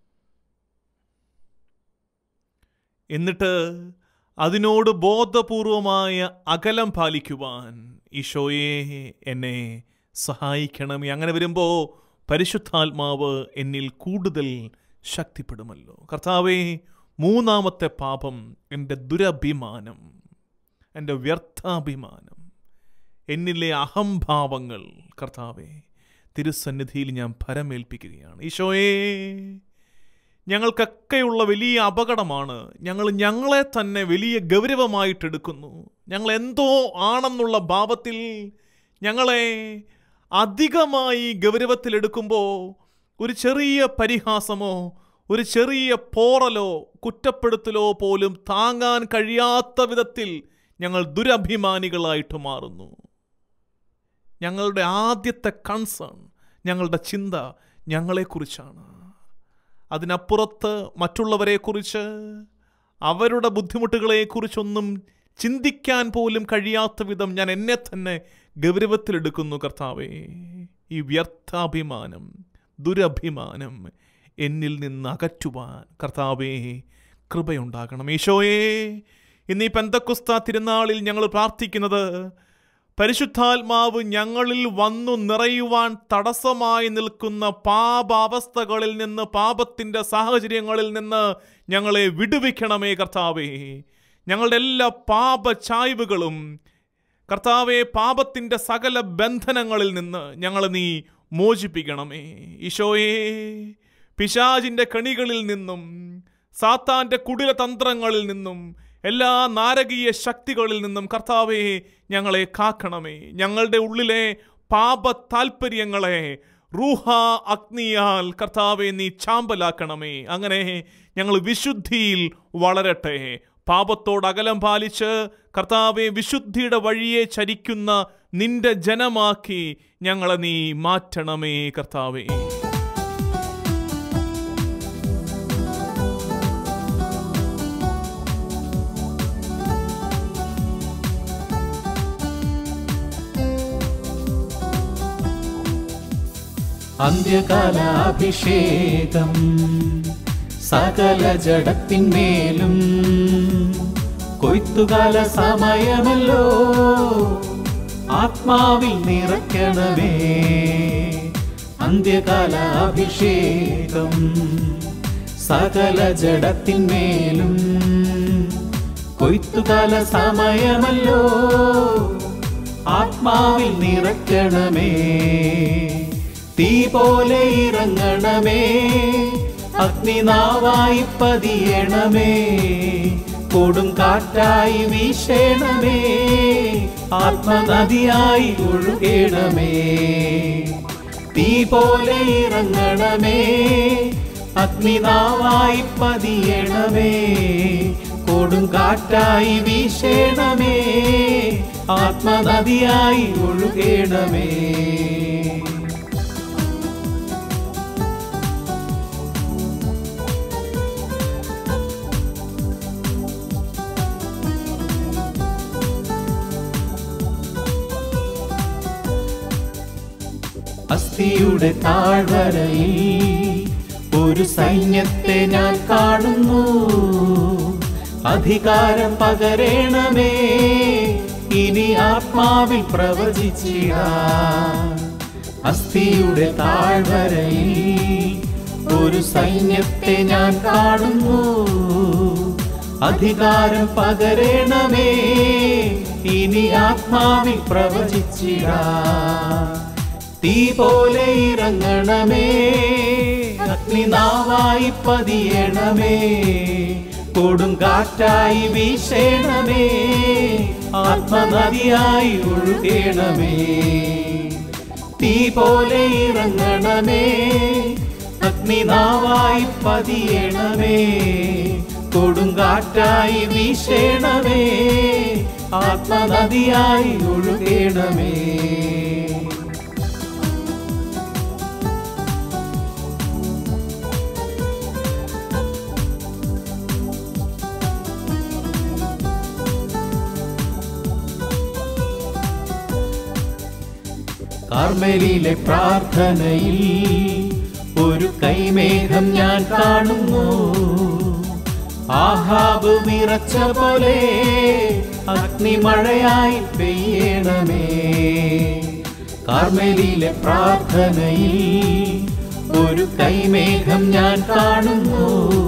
എന്നിട്ട് അതിനോട് ബോധപൂർവമായ അകലം പാലിക്കുവാൻ ഈശോയെ എന്നെ സഹായിക്കണമേ അങ്ങനെ വരുമ്പോൾ പരിശുദ്ധാത്മാവ് എന്നിൽ കൂടുതൽ ശക്തിപ്പെടുമല്ലോ കർത്താവേ മൂന്നാമത്തെ പാപം എൻ്റെ ദുരഭിമാനം എൻ്റെ വ്യർത്ഥാഭിമാനം എന്നിലെ അഹംഭാവങ്ങൾ കർത്താവെ തിരുസന്നിധിയിൽ ഞാൻ ഭരമേൽപ്പിക്കുകയാണ് ഈശോയേ ഞങ്ങൾക്കൊക്കെയുള്ള വലിയ അപകടമാണ് ഞങ്ങൾ ഞങ്ങളെ തന്നെ വലിയ ഗൗരവമായിട്ടെടുക്കുന്നു ഞങ്ങൾ എന്തോ ആണെന്നുള്ള ഭാവത്തിൽ ഞങ്ങളെ അധികമായി ഗൗരവത്തിലെടുക്കുമ്പോൾ ഒരു ചെറിയ പരിഹാസമോ ഒരു ചെറിയ പോറലോ കുറ്റപ്പെടുത്തലോ പോലും താങ്ങാൻ കഴിയാത്ത വിധത്തിൽ ഞങ്ങൾ ദുരഭിമാനികളായിട്ട് മാറുന്നു ഞങ്ങളുടെ ആദ്യത്തെ കൺസേൺ ഞങ്ങളുടെ ചിന്ത ഞങ്ങളെക്കുറിച്ചാണ് അതിനപ്പുറത്ത് മറ്റുള്ളവരെക്കുറിച്ച് അവരുടെ ബുദ്ധിമുട്ടുകളെക്കുറിച്ചൊന്നും ചിന്തിക്കാൻ പോലും കഴിയാത്ത വിധം ഞാൻ എന്നെ തന്നെ ഗൗരവത്തിലെടുക്കുന്നു കർത്താവേ ഈ വ്യർത്ഥാഭിമാനം ദുരഭിമാനം എന്നിൽ നിന്ന് അകറ്റുവാൻ കർത്താവേ കൃപയുണ്ടാകണം ഈശോയെ ഇന്ന് ഈ പെന്തക്കുസ്ത തിരുനാളിൽ ഞങ്ങൾ പ്രാർത്ഥിക്കുന്നത് പരിശുദ്ധാത്മാവ് ഞങ്ങളിൽ വന്നു നിറയുവാൻ തടസ്സമായി നിൽക്കുന്ന പാപാവസ്ഥകളിൽ നിന്ന് പാപത്തിൻ്റെ സാഹചര്യങ്ങളിൽ നിന്ന് ഞങ്ങളെ വിടുവിക്കണമേ കർത്താവേ ഞങ്ങളുടെ എല്ലാ പാപ ചായ്വുകളും കർത്താവെ പാപത്തിൻ്റെ സകല ബന്ധനങ്ങളിൽ നിന്ന് ഞങ്ങൾ നീ മോചിപ്പിക്കണമേ ഈശോയെ പിശാജിൻ്റെ കണികളിൽ നിന്നും സാത്താൻ്റെ കുടിലതന്ത്രങ്ങളിൽ നിന്നും എല്ലാ നാരകീയ ശക്തികളിൽ നിന്നും കർത്താവെ ഞങ്ങളെ കാക്കണമേ ഞങ്ങളുടെ ഉള്ളിലെ പാപ താൽപ്പര്യങ്ങളെ റൂഹ അഗ്നിയാൽ കർത്താവെ നീ ചാമ്പലാക്കണമേ അങ്ങനെ ഞങ്ങൾ വിശുദ്ധിയിൽ വളരട്ടെ പാപത്തോട് അകലം പാലിച്ച് കർത്താവെ വിശുദ്ധിയുടെ വഴിയെ ചരിക്കുന്ന നിന്റെ ജനമാക്കി ഞങ്ങളെ നീ മാറ്റണമേ കർത്താവേ അന്ത്യകാല അഭിഷേകം സകല ജഡത്തിന്മേലും കൊയ്ത്തുകാല സമയമല്ലോ ആത്മാവിൽ നിറയ്ക്കണമേ അന്ത്യകാല അഭിഷേകം സകല ജഡത്തിന്മേലും കൊയ്ത്തുകാല സമയമല്ലോ ആത്മാവിൽ നിറയ്ക്കണമേ തീ പോലെ ഇറങ്ങണമേ അഗ്നിനാവായി പതിയണമേ കൊടും കാറ്റായി വീശേണമേ ആത്മനദിയായി ഒഴുകേണമേ തീ പോലെ ഇറങ്ങണമേ അഗ്നിനാവായി പതിയണമേ കൊടും കാറ്റായി വീശേണമേ ആത്മനദിയായി ഒഴുകേണമേ അസ്ഥിയുടെ താഴ്വരയിൽ ഒരു സൈന്യത്തെ ഞാൻ കാണുന്നു അധികാരം പകരേണമേ ഇനി ആത്മാവിൽ പ്രവചിച്ചിടാം അസ്ഥിയുടെ താഴ്വരയിൽ ഒരു സൈന്യത്തെ ഞാൻ കാണുന്നു അധികാരം പകരേണമേ ഇനി ആത്മാവിൽ പ്രവചിച്ചിടാം തീ പോലെ ഇറങ്ങണമേ അഗ്നിനാവായി പതിയണമേ കൊടും കാറ്റായി വീശേണമേ ആത്മനദിയായി ഒഴുകേണമേ തീ പോലെ ഇറങ്ങണമേ അഗ്നിനാവായി പതിയണമേ കൊടുങ്കാറ്റായി വീശേണമേ ആത്മനദിയായി ഒഴുകേണമേ കാർമേലിലെ പ്രാർത്ഥനയിൽ ഒരു കൈമേഘം ഞാൻ കാണുന്നു ആഹാബ് വിറച്ച പോലെ അഗ്നിമഴയായി പെയ്യണമേ കാർമേലിലെ പ്രാർത്ഥനയിൽ ഒരു കൈമേഘം ഞാൻ കാണുന്നു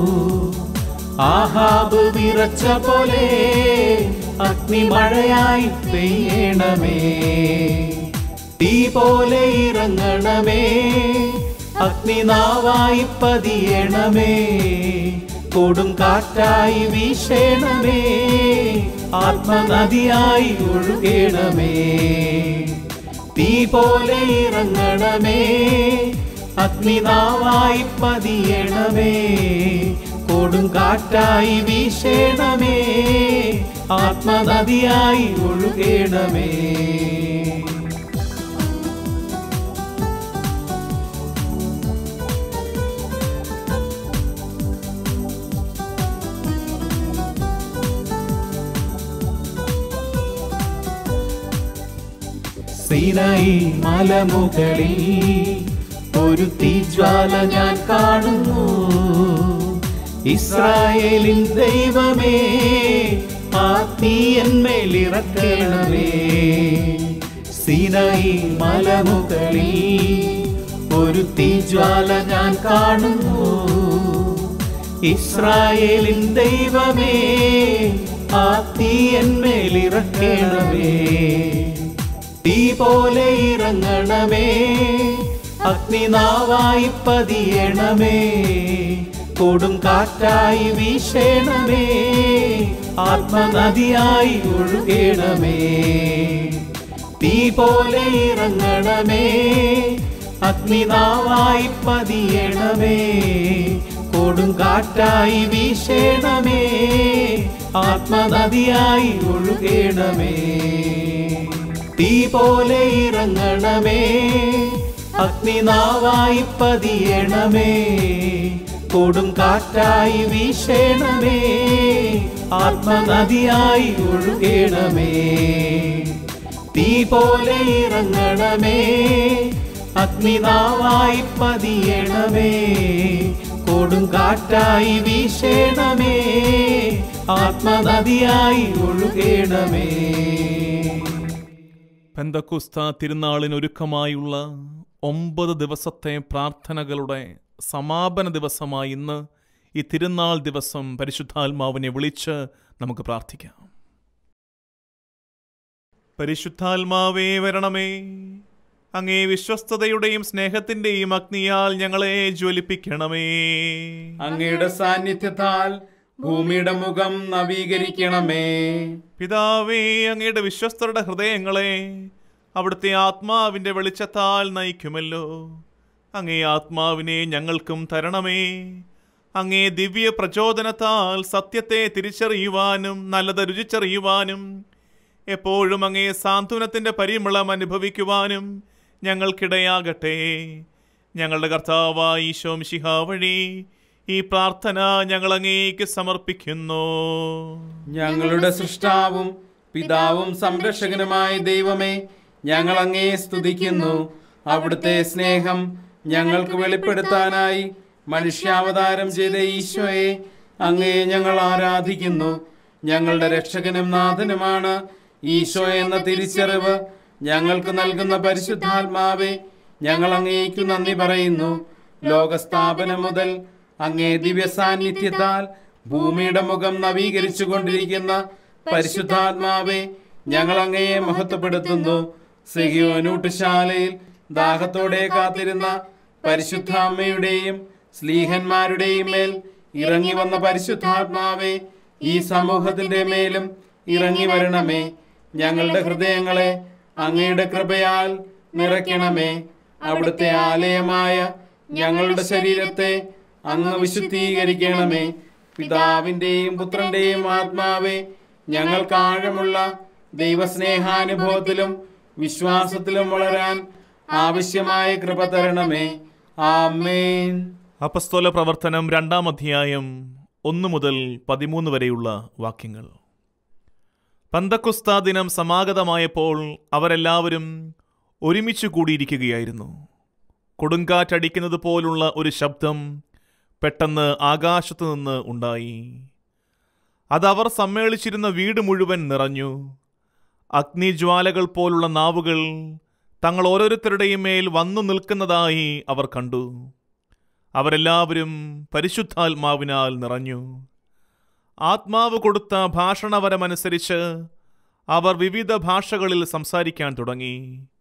ആഹാബ് വിറച്ച പോലെ അഗ്നിമഴയായി പെയ്യണമേ തീ പോലെ ഇറങ്ങണമേ അഗ്നിനാവായി പതിയണമേ കൊടും കാറ്റായി വീശേണമേ ആത്മനദിയായി ഒഴുകേണമേ തീ പോലെ ഇറങ്ങണമേ അഗ്നിനാവായി പതിയണമേ കൊടും കാറ്റായി വീശേണമേ ആത്മനദിയായി ഒഴുകേണമേ സീനായി മലമുകളിൽ ഒരു തീജ്വാല ഞാൻ കാണുന്നു ഇസ്രായേലിൻ ദൈവമേ ആ തീയന്മേലിറക്കണമേ സീനായി മലമുകളിൽ ഒരു തീജ്വാല ഞാൻ കാണുന്നു ഇസ്രായേലിൻ ദൈവമേ ആ തീയന്മേലിറക്കണമേ തീ പോലെ ഇറങ്ങണമേ അഗ്നിനാവായി പതിയണമേ കൊടും കാറ്റായി വീശേണമേ ആത്മനദിയായി ഒഴുകേണമേ തീ പോലെ ഇറങ്ങണമേ അഗ്നിനാവായി പതിയണമേ കൊടും കാറ്റായി വീശേണമേ ആത്മനദിയായി ഒഴുകേണമേ തീ പോലെ ഇറങ്ങണമേ അഗ്നിനാവായി പതിയണമേ കൊടും കാറ്റായി വീശേണമേ ആത്മനദിയായി ഒഴുകേണമേ തീ പോലെ ഇറങ്ങണമേ അഗ്നിനാവായി പതിയണമേ കൊടും കാറ്റായി വീശേണമേ ആത്മനദിയായി ഒഴുകേണമേ പെന്തക്കുസ്ത തിരുനാളിനൊരുക്കമായുള്ള ഒമ്പത് ദിവസത്തെ പ്രാർത്ഥനകളുടെ സമാപന ദിവസമായി ഇന്ന് ഈ തിരുനാൾ ദിവസം പരിശുദ്ധാത്മാവിനെ വിളിച്ച് നമുക്ക് പ്രാർത്ഥിക്കാം പരിശുദ്ധാത്മാവേ വരണമേ അങ്ങേ വിശ്വസ്തതയുടെയും സ്നേഹത്തിന്റെയും അഗ്നിയാൽ ഞങ്ങളെ ജ്വലിപ്പിക്കണമേ അങ്ങയുടെ സാന്നിധ്യത്താൽ ഭൂമിയുടെ മുഖം നവീകരിക്കണമേ പിതാവേ അങ്ങയുടെ വിശ്വസ്തരുടെ ഹൃദയങ്ങളെ അവിടുത്തെ ആത്മാവിന്റെ വെളിച്ചത്താൽ നയിക്കുമല്ലോ അങ്ങേ ആത്മാവിനെ ഞങ്ങൾക്കും തരണമേ അങ്ങേ ദിവ്യ പ്രചോദനത്താൽ സത്യത്തെ തിരിച്ചറിയുവാനും നല്ലത് രുചിച്ചറിയുവാനും എപ്പോഴും അങ്ങേ സാന്ത്വനത്തിന്റെ പരിമളം അനുഭവിക്കുവാനും ഞങ്ങൾക്കിടയാകട്ടെ ഞങ്ങളുടെ കർത്താവായ ഈശോം ശിഹ വഴി ഈ പ്രാർത്ഥന ഞങ്ങൾ അങ്ങേക്ക് സമർപ്പിക്കുന്നു ഞങ്ങളുടെ സൃഷ്ടാവും പിതാവും സംരക്ഷകനുമായ ദൈവമേ ഞങ്ങൾ അങ്ങേ സ്തുതിക്കുന്നു അവിടുത്തെ സ്നേഹം ഞങ്ങൾക്ക് വെളിപ്പെടുത്താനായി മനുഷ്യാവതാരം ചെയ്ത ഈശോയെ അങ്ങേ ഞങ്ങൾ ആരാധിക്കുന്നു ഞങ്ങളുടെ രക്ഷകനും നാഥനുമാണ് ഈശോ എന്ന തിരിച്ചറിവ് ഞങ്ങൾക്ക് നൽകുന്ന പരിശുദ്ധാത്മാവെ ഞങ്ങൾ അങ്ങേക്കു നന്ദി പറയുന്നു ലോകസ്ഥാപനം മുതൽ അങ്ങേ ദിവ്യ സാന്നിധ്യത്താൽ ഭൂമിയുടെ മുഖം നവീകരിച്ചു കൊണ്ടിരിക്കുന്ന പരിശുദ്ധാത്മാവെ ഞങ്ങൾ അങ്ങയെ മഹത്വപ്പെടുത്തുന്നു സിഹിയോനൂട്ടുശാലയിൽ ദാഹത്തോടെ കാത്തിരുന്ന പരിശുദ്ധാമ്മയുടെയും സ്ലീഹന്മാരുടെയും മേൽ ഇറങ്ങി വന്ന പരിശുദ്ധാത്മാവെ ഈ സമൂഹത്തിന്റെ മേലും ഇറങ്ങി വരണമേ ഞങ്ങളുടെ ഹൃദയങ്ങളെ അങ്ങയുടെ കൃപയാൽ നിറയ്ക്കണമേ അവിടുത്തെ ആലയമായ ഞങ്ങളുടെ ശരീരത്തെ അങ്ങ് വിശുദ്ധീകരിക്കണമേ പിതാവിന്റെയും പുത്രന്റെയും ആത്മാവെ ഞങ്ങൾക്ക് ആഴമുള്ള ദൈവസ്നേഹാനുഭവത്തിലും വിശ്വാസത്തിലും വളരാൻ ആവശ്യമായ കൃപ തരണമേ ആമേൻ അപസ്തോല പ്രവർത്തനം രണ്ടാം അധ്യായം ഒന്ന് മുതൽ പതിമൂന്ന് വരെയുള്ള വാക്യങ്ങൾ പന്തക്കുസ്ത ദിനം സമാഗതമായപ്പോൾ അവരെല്ലാവരും ഒരുമിച്ച് കൂടിയിരിക്കുകയായിരുന്നു കൊടുങ്കാറ്റടിക്കുന്നത് പോലുള്ള ഒരു ശബ്ദം പെട്ടെന്ന് ആകാശത്തു നിന്ന് ഉണ്ടായി അതവർ സമ്മേളിച്ചിരുന്ന വീട് മുഴുവൻ നിറഞ്ഞു അഗ്നിജ്വാലകൾ പോലുള്ള നാവുകൾ തങ്ങൾ ഓരോരുത്തരുടെയും മേൽ വന്നു നിൽക്കുന്നതായി അവർ കണ്ടു അവരെല്ലാവരും പരിശുദ്ധാത്മാവിനാൽ നിറഞ്ഞു ആത്മാവ് കൊടുത്ത ഭാഷണവരമനുസരിച്ച് അവർ വിവിധ ഭാഷകളിൽ സംസാരിക്കാൻ തുടങ്ങി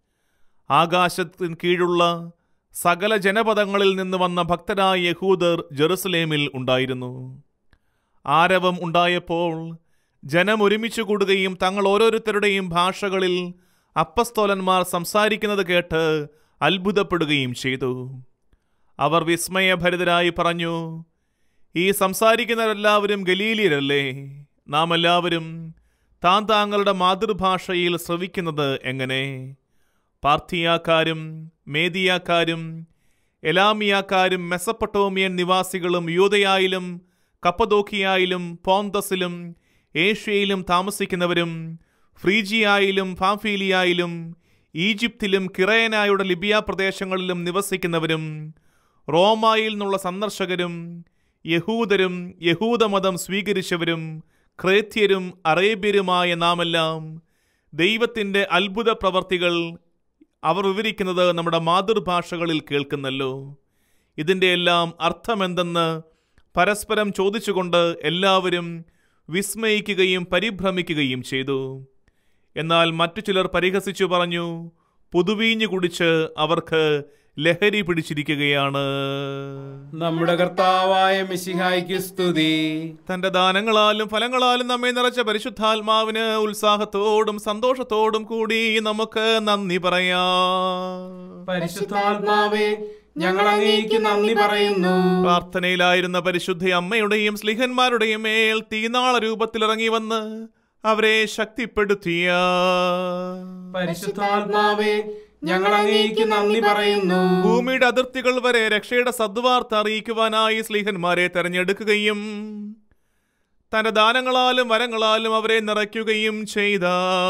ആകാശത്തിന് കീഴുള്ള സകല ജനപദങ്ങളിൽ നിന്ന് വന്ന ഭക്തരായ യഹൂദർ ജെറുസലേമിൽ ഉണ്ടായിരുന്നു ആരവം ഉണ്ടായപ്പോൾ ജനം ഒരുമിച്ച് കൂടുകയും തങ്ങൾ ഓരോരുത്തരുടെയും ഭാഷകളിൽ അപ്പസ്തോലന്മാർ സംസാരിക്കുന്നത് കേട്ട് അത്ഭുതപ്പെടുകയും ചെയ്തു അവർ വിസ്മയഭരിതരായി പറഞ്ഞു ഈ സംസാരിക്കുന്നവരെല്ലാവരും ഗലീലിയരല്ലേ നാം എല്ലാവരും താൻ താങ്കളുടെ മാതൃഭാഷയിൽ ശ്രവിക്കുന്നത് എങ്ങനെ പാർത്തിയാക്കാരും മേദിയാക്കാരും എലാമിയാക്കാരും മെസപ്പട്ടോമിയൻ നിവാസികളും യൂതയായാലും കപ്പദോക്കിയായാലും പോന്തസിലും ഏഷ്യയിലും താമസിക്കുന്നവരും ഫ്രീജിയായാലും ഫാംഫീലിയായാലും ഈജിപ്തിലും കിറയനായുടെ ലിബിയ പ്രദേശങ്ങളിലും നിവസിക്കുന്നവരും റോമായിൽ നിന്നുള്ള സന്ദർശകരും യഹൂദരും യഹൂദമതം സ്വീകരിച്ചവരും ക്രേത്യരും അറേബ്യരുമായ നാമെല്ലാം ദൈവത്തിൻ്റെ അത്ഭുത പ്രവർത്തികൾ അവർ വിവരിക്കുന്നത് നമ്മുടെ മാതൃഭാഷകളിൽ കേൾക്കുന്നല്ലോ ഇതിൻ്റെ എല്ലാം അർത്ഥമെന്തെന്ന് പരസ്പരം ചോദിച്ചുകൊണ്ട് എല്ലാവരും വിസ്മയിക്കുകയും പരിഭ്രമിക്കുകയും ചെയ്തു എന്നാൽ മറ്റു ചിലർ പരിഹസിച്ചു പറഞ്ഞു പുതുവീഞ്ഞു കുടിച്ച് അവർക്ക് ലഹരി പിടിച്ചിരിക്കുകയാണ് നമ്മുടെ കർത്താവായ മിശിഹായ്ക്ക് സ്തുതി തന്റെ ദാനങ്ങളാലും ഫലങ്ങളാലും നമ്മെ നിറച്ച പരിശുദ്ധാത്മാവിന് ഉത്സാഹത്തോടും സന്തോഷത്തോടും കൂടി നമുക്ക് നന്ദി പറയാം പരിശുദ്ധാത്മാവേ ഞങ്ങൾ അങ്ങേക്ക് നന്ദി പറയുന്നു പ്രാർത്ഥനയിലായിരുന്ന പരിശുദ്ധ അമ്മയുടെയും സ്ലിഹന്മാരുടെയും മേൽ തീനാള രൂപത്തിൽ ഇറങ്ങി വന്ന് അവരെ ശക്തിപ്പെടുത്തിയ പരിശുദ്ധാത്മാവേ ഞങ്ങൾ അങ്ങേക്ക് നന്ദി പറയുന്നു ഭൂമിയുടെ അതിർത്തികൾ വരെ രക്ഷയുടെ സദ്വാർത്ത അറിയിക്കുവാനായി സ്ലീഹന്മാരെ തെരഞ്ഞെടുക്കുകയും തന്റെ ദാനങ്ങളാലും വരങ്ങളാലും അവരെ നിറയ്ക്കുകയും ചെയ്ത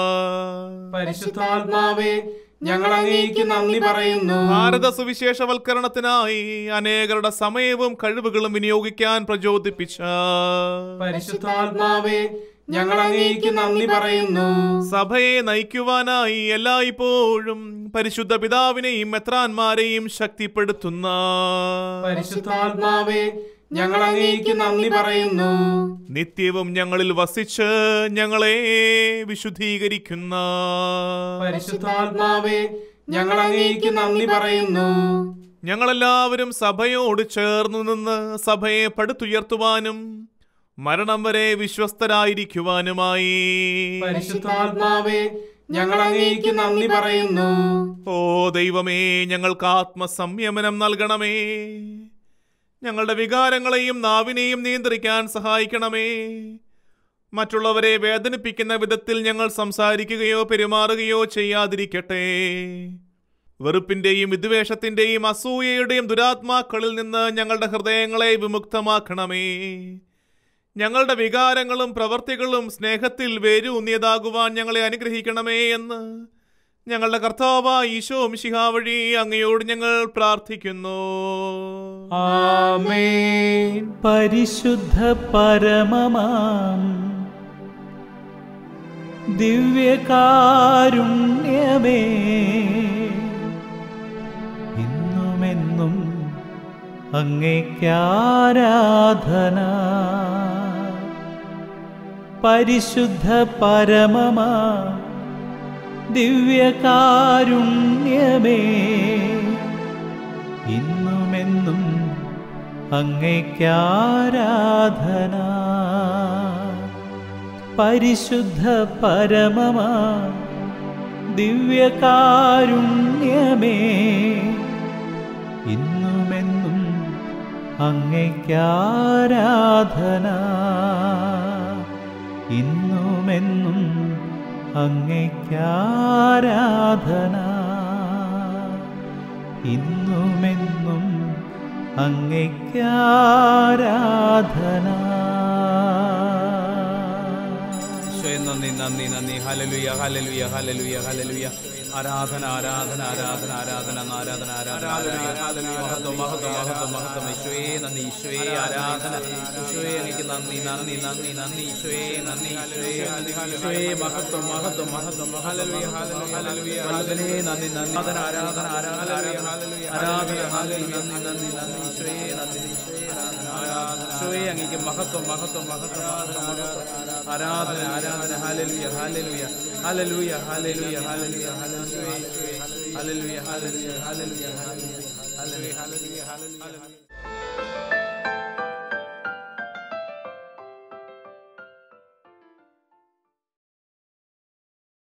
പരിശുദ്ധാത്മാവേ ഞങ്ങൾ അങ്ങേക്ക് നന്ദി പറയുന്നു ഭാരത സുവിശേഷവൽക്കരണത്തിനായി അനേകരുടെ സമയവും കഴിവുകളും വിനിയോഗിക്കാൻ പ്രചോദിപ്പിച്ച പരിശുദ്ധാത്മാവേ ഞങ്ങൾ അങ്ങേക്ക് നന്ദി പറയുന്നു സഭയെ നയിക്കുവാനായി എല്ലായ്പ്പോഴും പരിശുദ്ധ പിതാവിനെയും മെത്രാന്മാരെയും ശക്തിപ്പെടുത്തുന്ന പരിശുദ്ധാത്മാവേ ഞങ്ങൾ അങ്ങേക്ക് നന്ദി പറയുന്നു നിത്യവും ഞങ്ങളിൽ വസിച്ച് ഞങ്ങളെ വിശുദ്ധീകരിക്കുന്ന പരിശുദ്ധാത്മാവേ ഞങ്ങൾ അങ്ങേക്ക് നന്ദി പറയുന്നു ഞങ്ങളെല്ലാവരും സഭയോട് ചേർന്നു നിന്ന് സഭയെ പടുത്തുയർത്തുവാനും മരണം വരെ വിശ്വസ്തരായിരിക്കുവാനുമായി പരിശുദ്ധാത്മാവേ ഞങ്ങൾ അങ്ങേക്ക് നന്ദി പറയുന്നു ഓ ദൈവമേ ഞങ്ങൾക്ക് ആത്മസംയമനം നൽകണമേ ഞങ്ങളുടെ വികാരങ്ങളെയും നാവിനെയും നിയന്ത്രിക്കാൻ സഹായിക്കണമേ മറ്റുള്ളവരെ വേദനിപ്പിക്കുന്ന വിധത്തിൽ ഞങ്ങൾ സംസാരിക്കുകയോ പെരുമാറുകയോ ചെയ്യാതിരിക്കട്ടെ വെറുപ്പിന്റെയും വിദ്വേഷത്തിന്റെയും അസൂയയുടെയും ദുരാത്മാക്കളിൽ നിന്ന് ഞങ്ങളുടെ ഹൃദയങ്ങളെ വിമുക്തമാക്കണമേ ഞങ്ങളുടെ വികാരങ്ങളും പ്രവർത്തികളും സ്നേഹത്തിൽ വേരൂന്നിയതാകുവാൻ ഞങ്ങളെ അനുഗ്രഹിക്കണമേ എന്ന് ഞങ്ങളുടെ കർത്താവ് ഈശോ മിശിഹ വഴി അങ്ങയോട് ഞങ്ങൾ പ്രാർത്ഥിക്കുന്നു ആമേൻ പരിശുദ്ധ പരമമാം ദിവ്യകാരുണ്യമേ ഇന്നുമെന്നും അങ്ങേക്കാരാധന പരിശുദ്ധ പരമമാം ദിവ്യകാരുണ്യമേ ഇന്നുമെന്നും അങ്ങേക്കാരാധന പരിശുദ്ധ പരമമാ ദിവ്യകാരുണ്യമേ ഇന്നുമെന്നും അങ്ങേക്കാരാധന ഇന്നുമെന്നും അങ്ങേക്കാരാധന ഇന്നുമെന്നും അങ്ങേക്കാരാധന ഈശോയെ നന്ദി നന്ദി നന്ദി ഹലലുയ ഹലലുയ ഹലലുയ ഹലലുയ ആരാധന ആരാധന ആരാധന ആരാധന ആരാധന ആരാധന മഹത്വം മഹത്വം മഹത്വം മഹത്വം ഈശോയെ നന്ദി ഈശോയെ ആരാധന ഈശോയെ എനിക്ക് നന്ദി നന്ദി നന്ദി നന്ദി ഈശോയെ നന്ദി ഈശോയെ ഈശോയെ മഹത്വം മഹത്വം മഹത്വം ഹലലുയ ഹലലുയ ഹലലുയ നന്ദി നന്ദി ആരാധന ആരാധന ആരാധന ആരാധന നന്ദി നന്ദി നന്ദി നന്ദി ഈശോയെ നന്ദി ഈശോയെ ആരാധന ഈശോയെ അങ്ങേക്ക് മഹത്വം മഹത്വം മഹത്വം മഹത്വം മഹത്വം ആരാധന ആരാധന ഹാലലുയ ഹാലലുയ ഹാലലുയ ഹാലലുയ ഹാലലുയ ഹാലലുയ ഹാലലുയ ഹാലലുയ ഹാലലുയ ഹാലലുയ ഹാലലുയ ഹാലലുയ ഹാലലുയ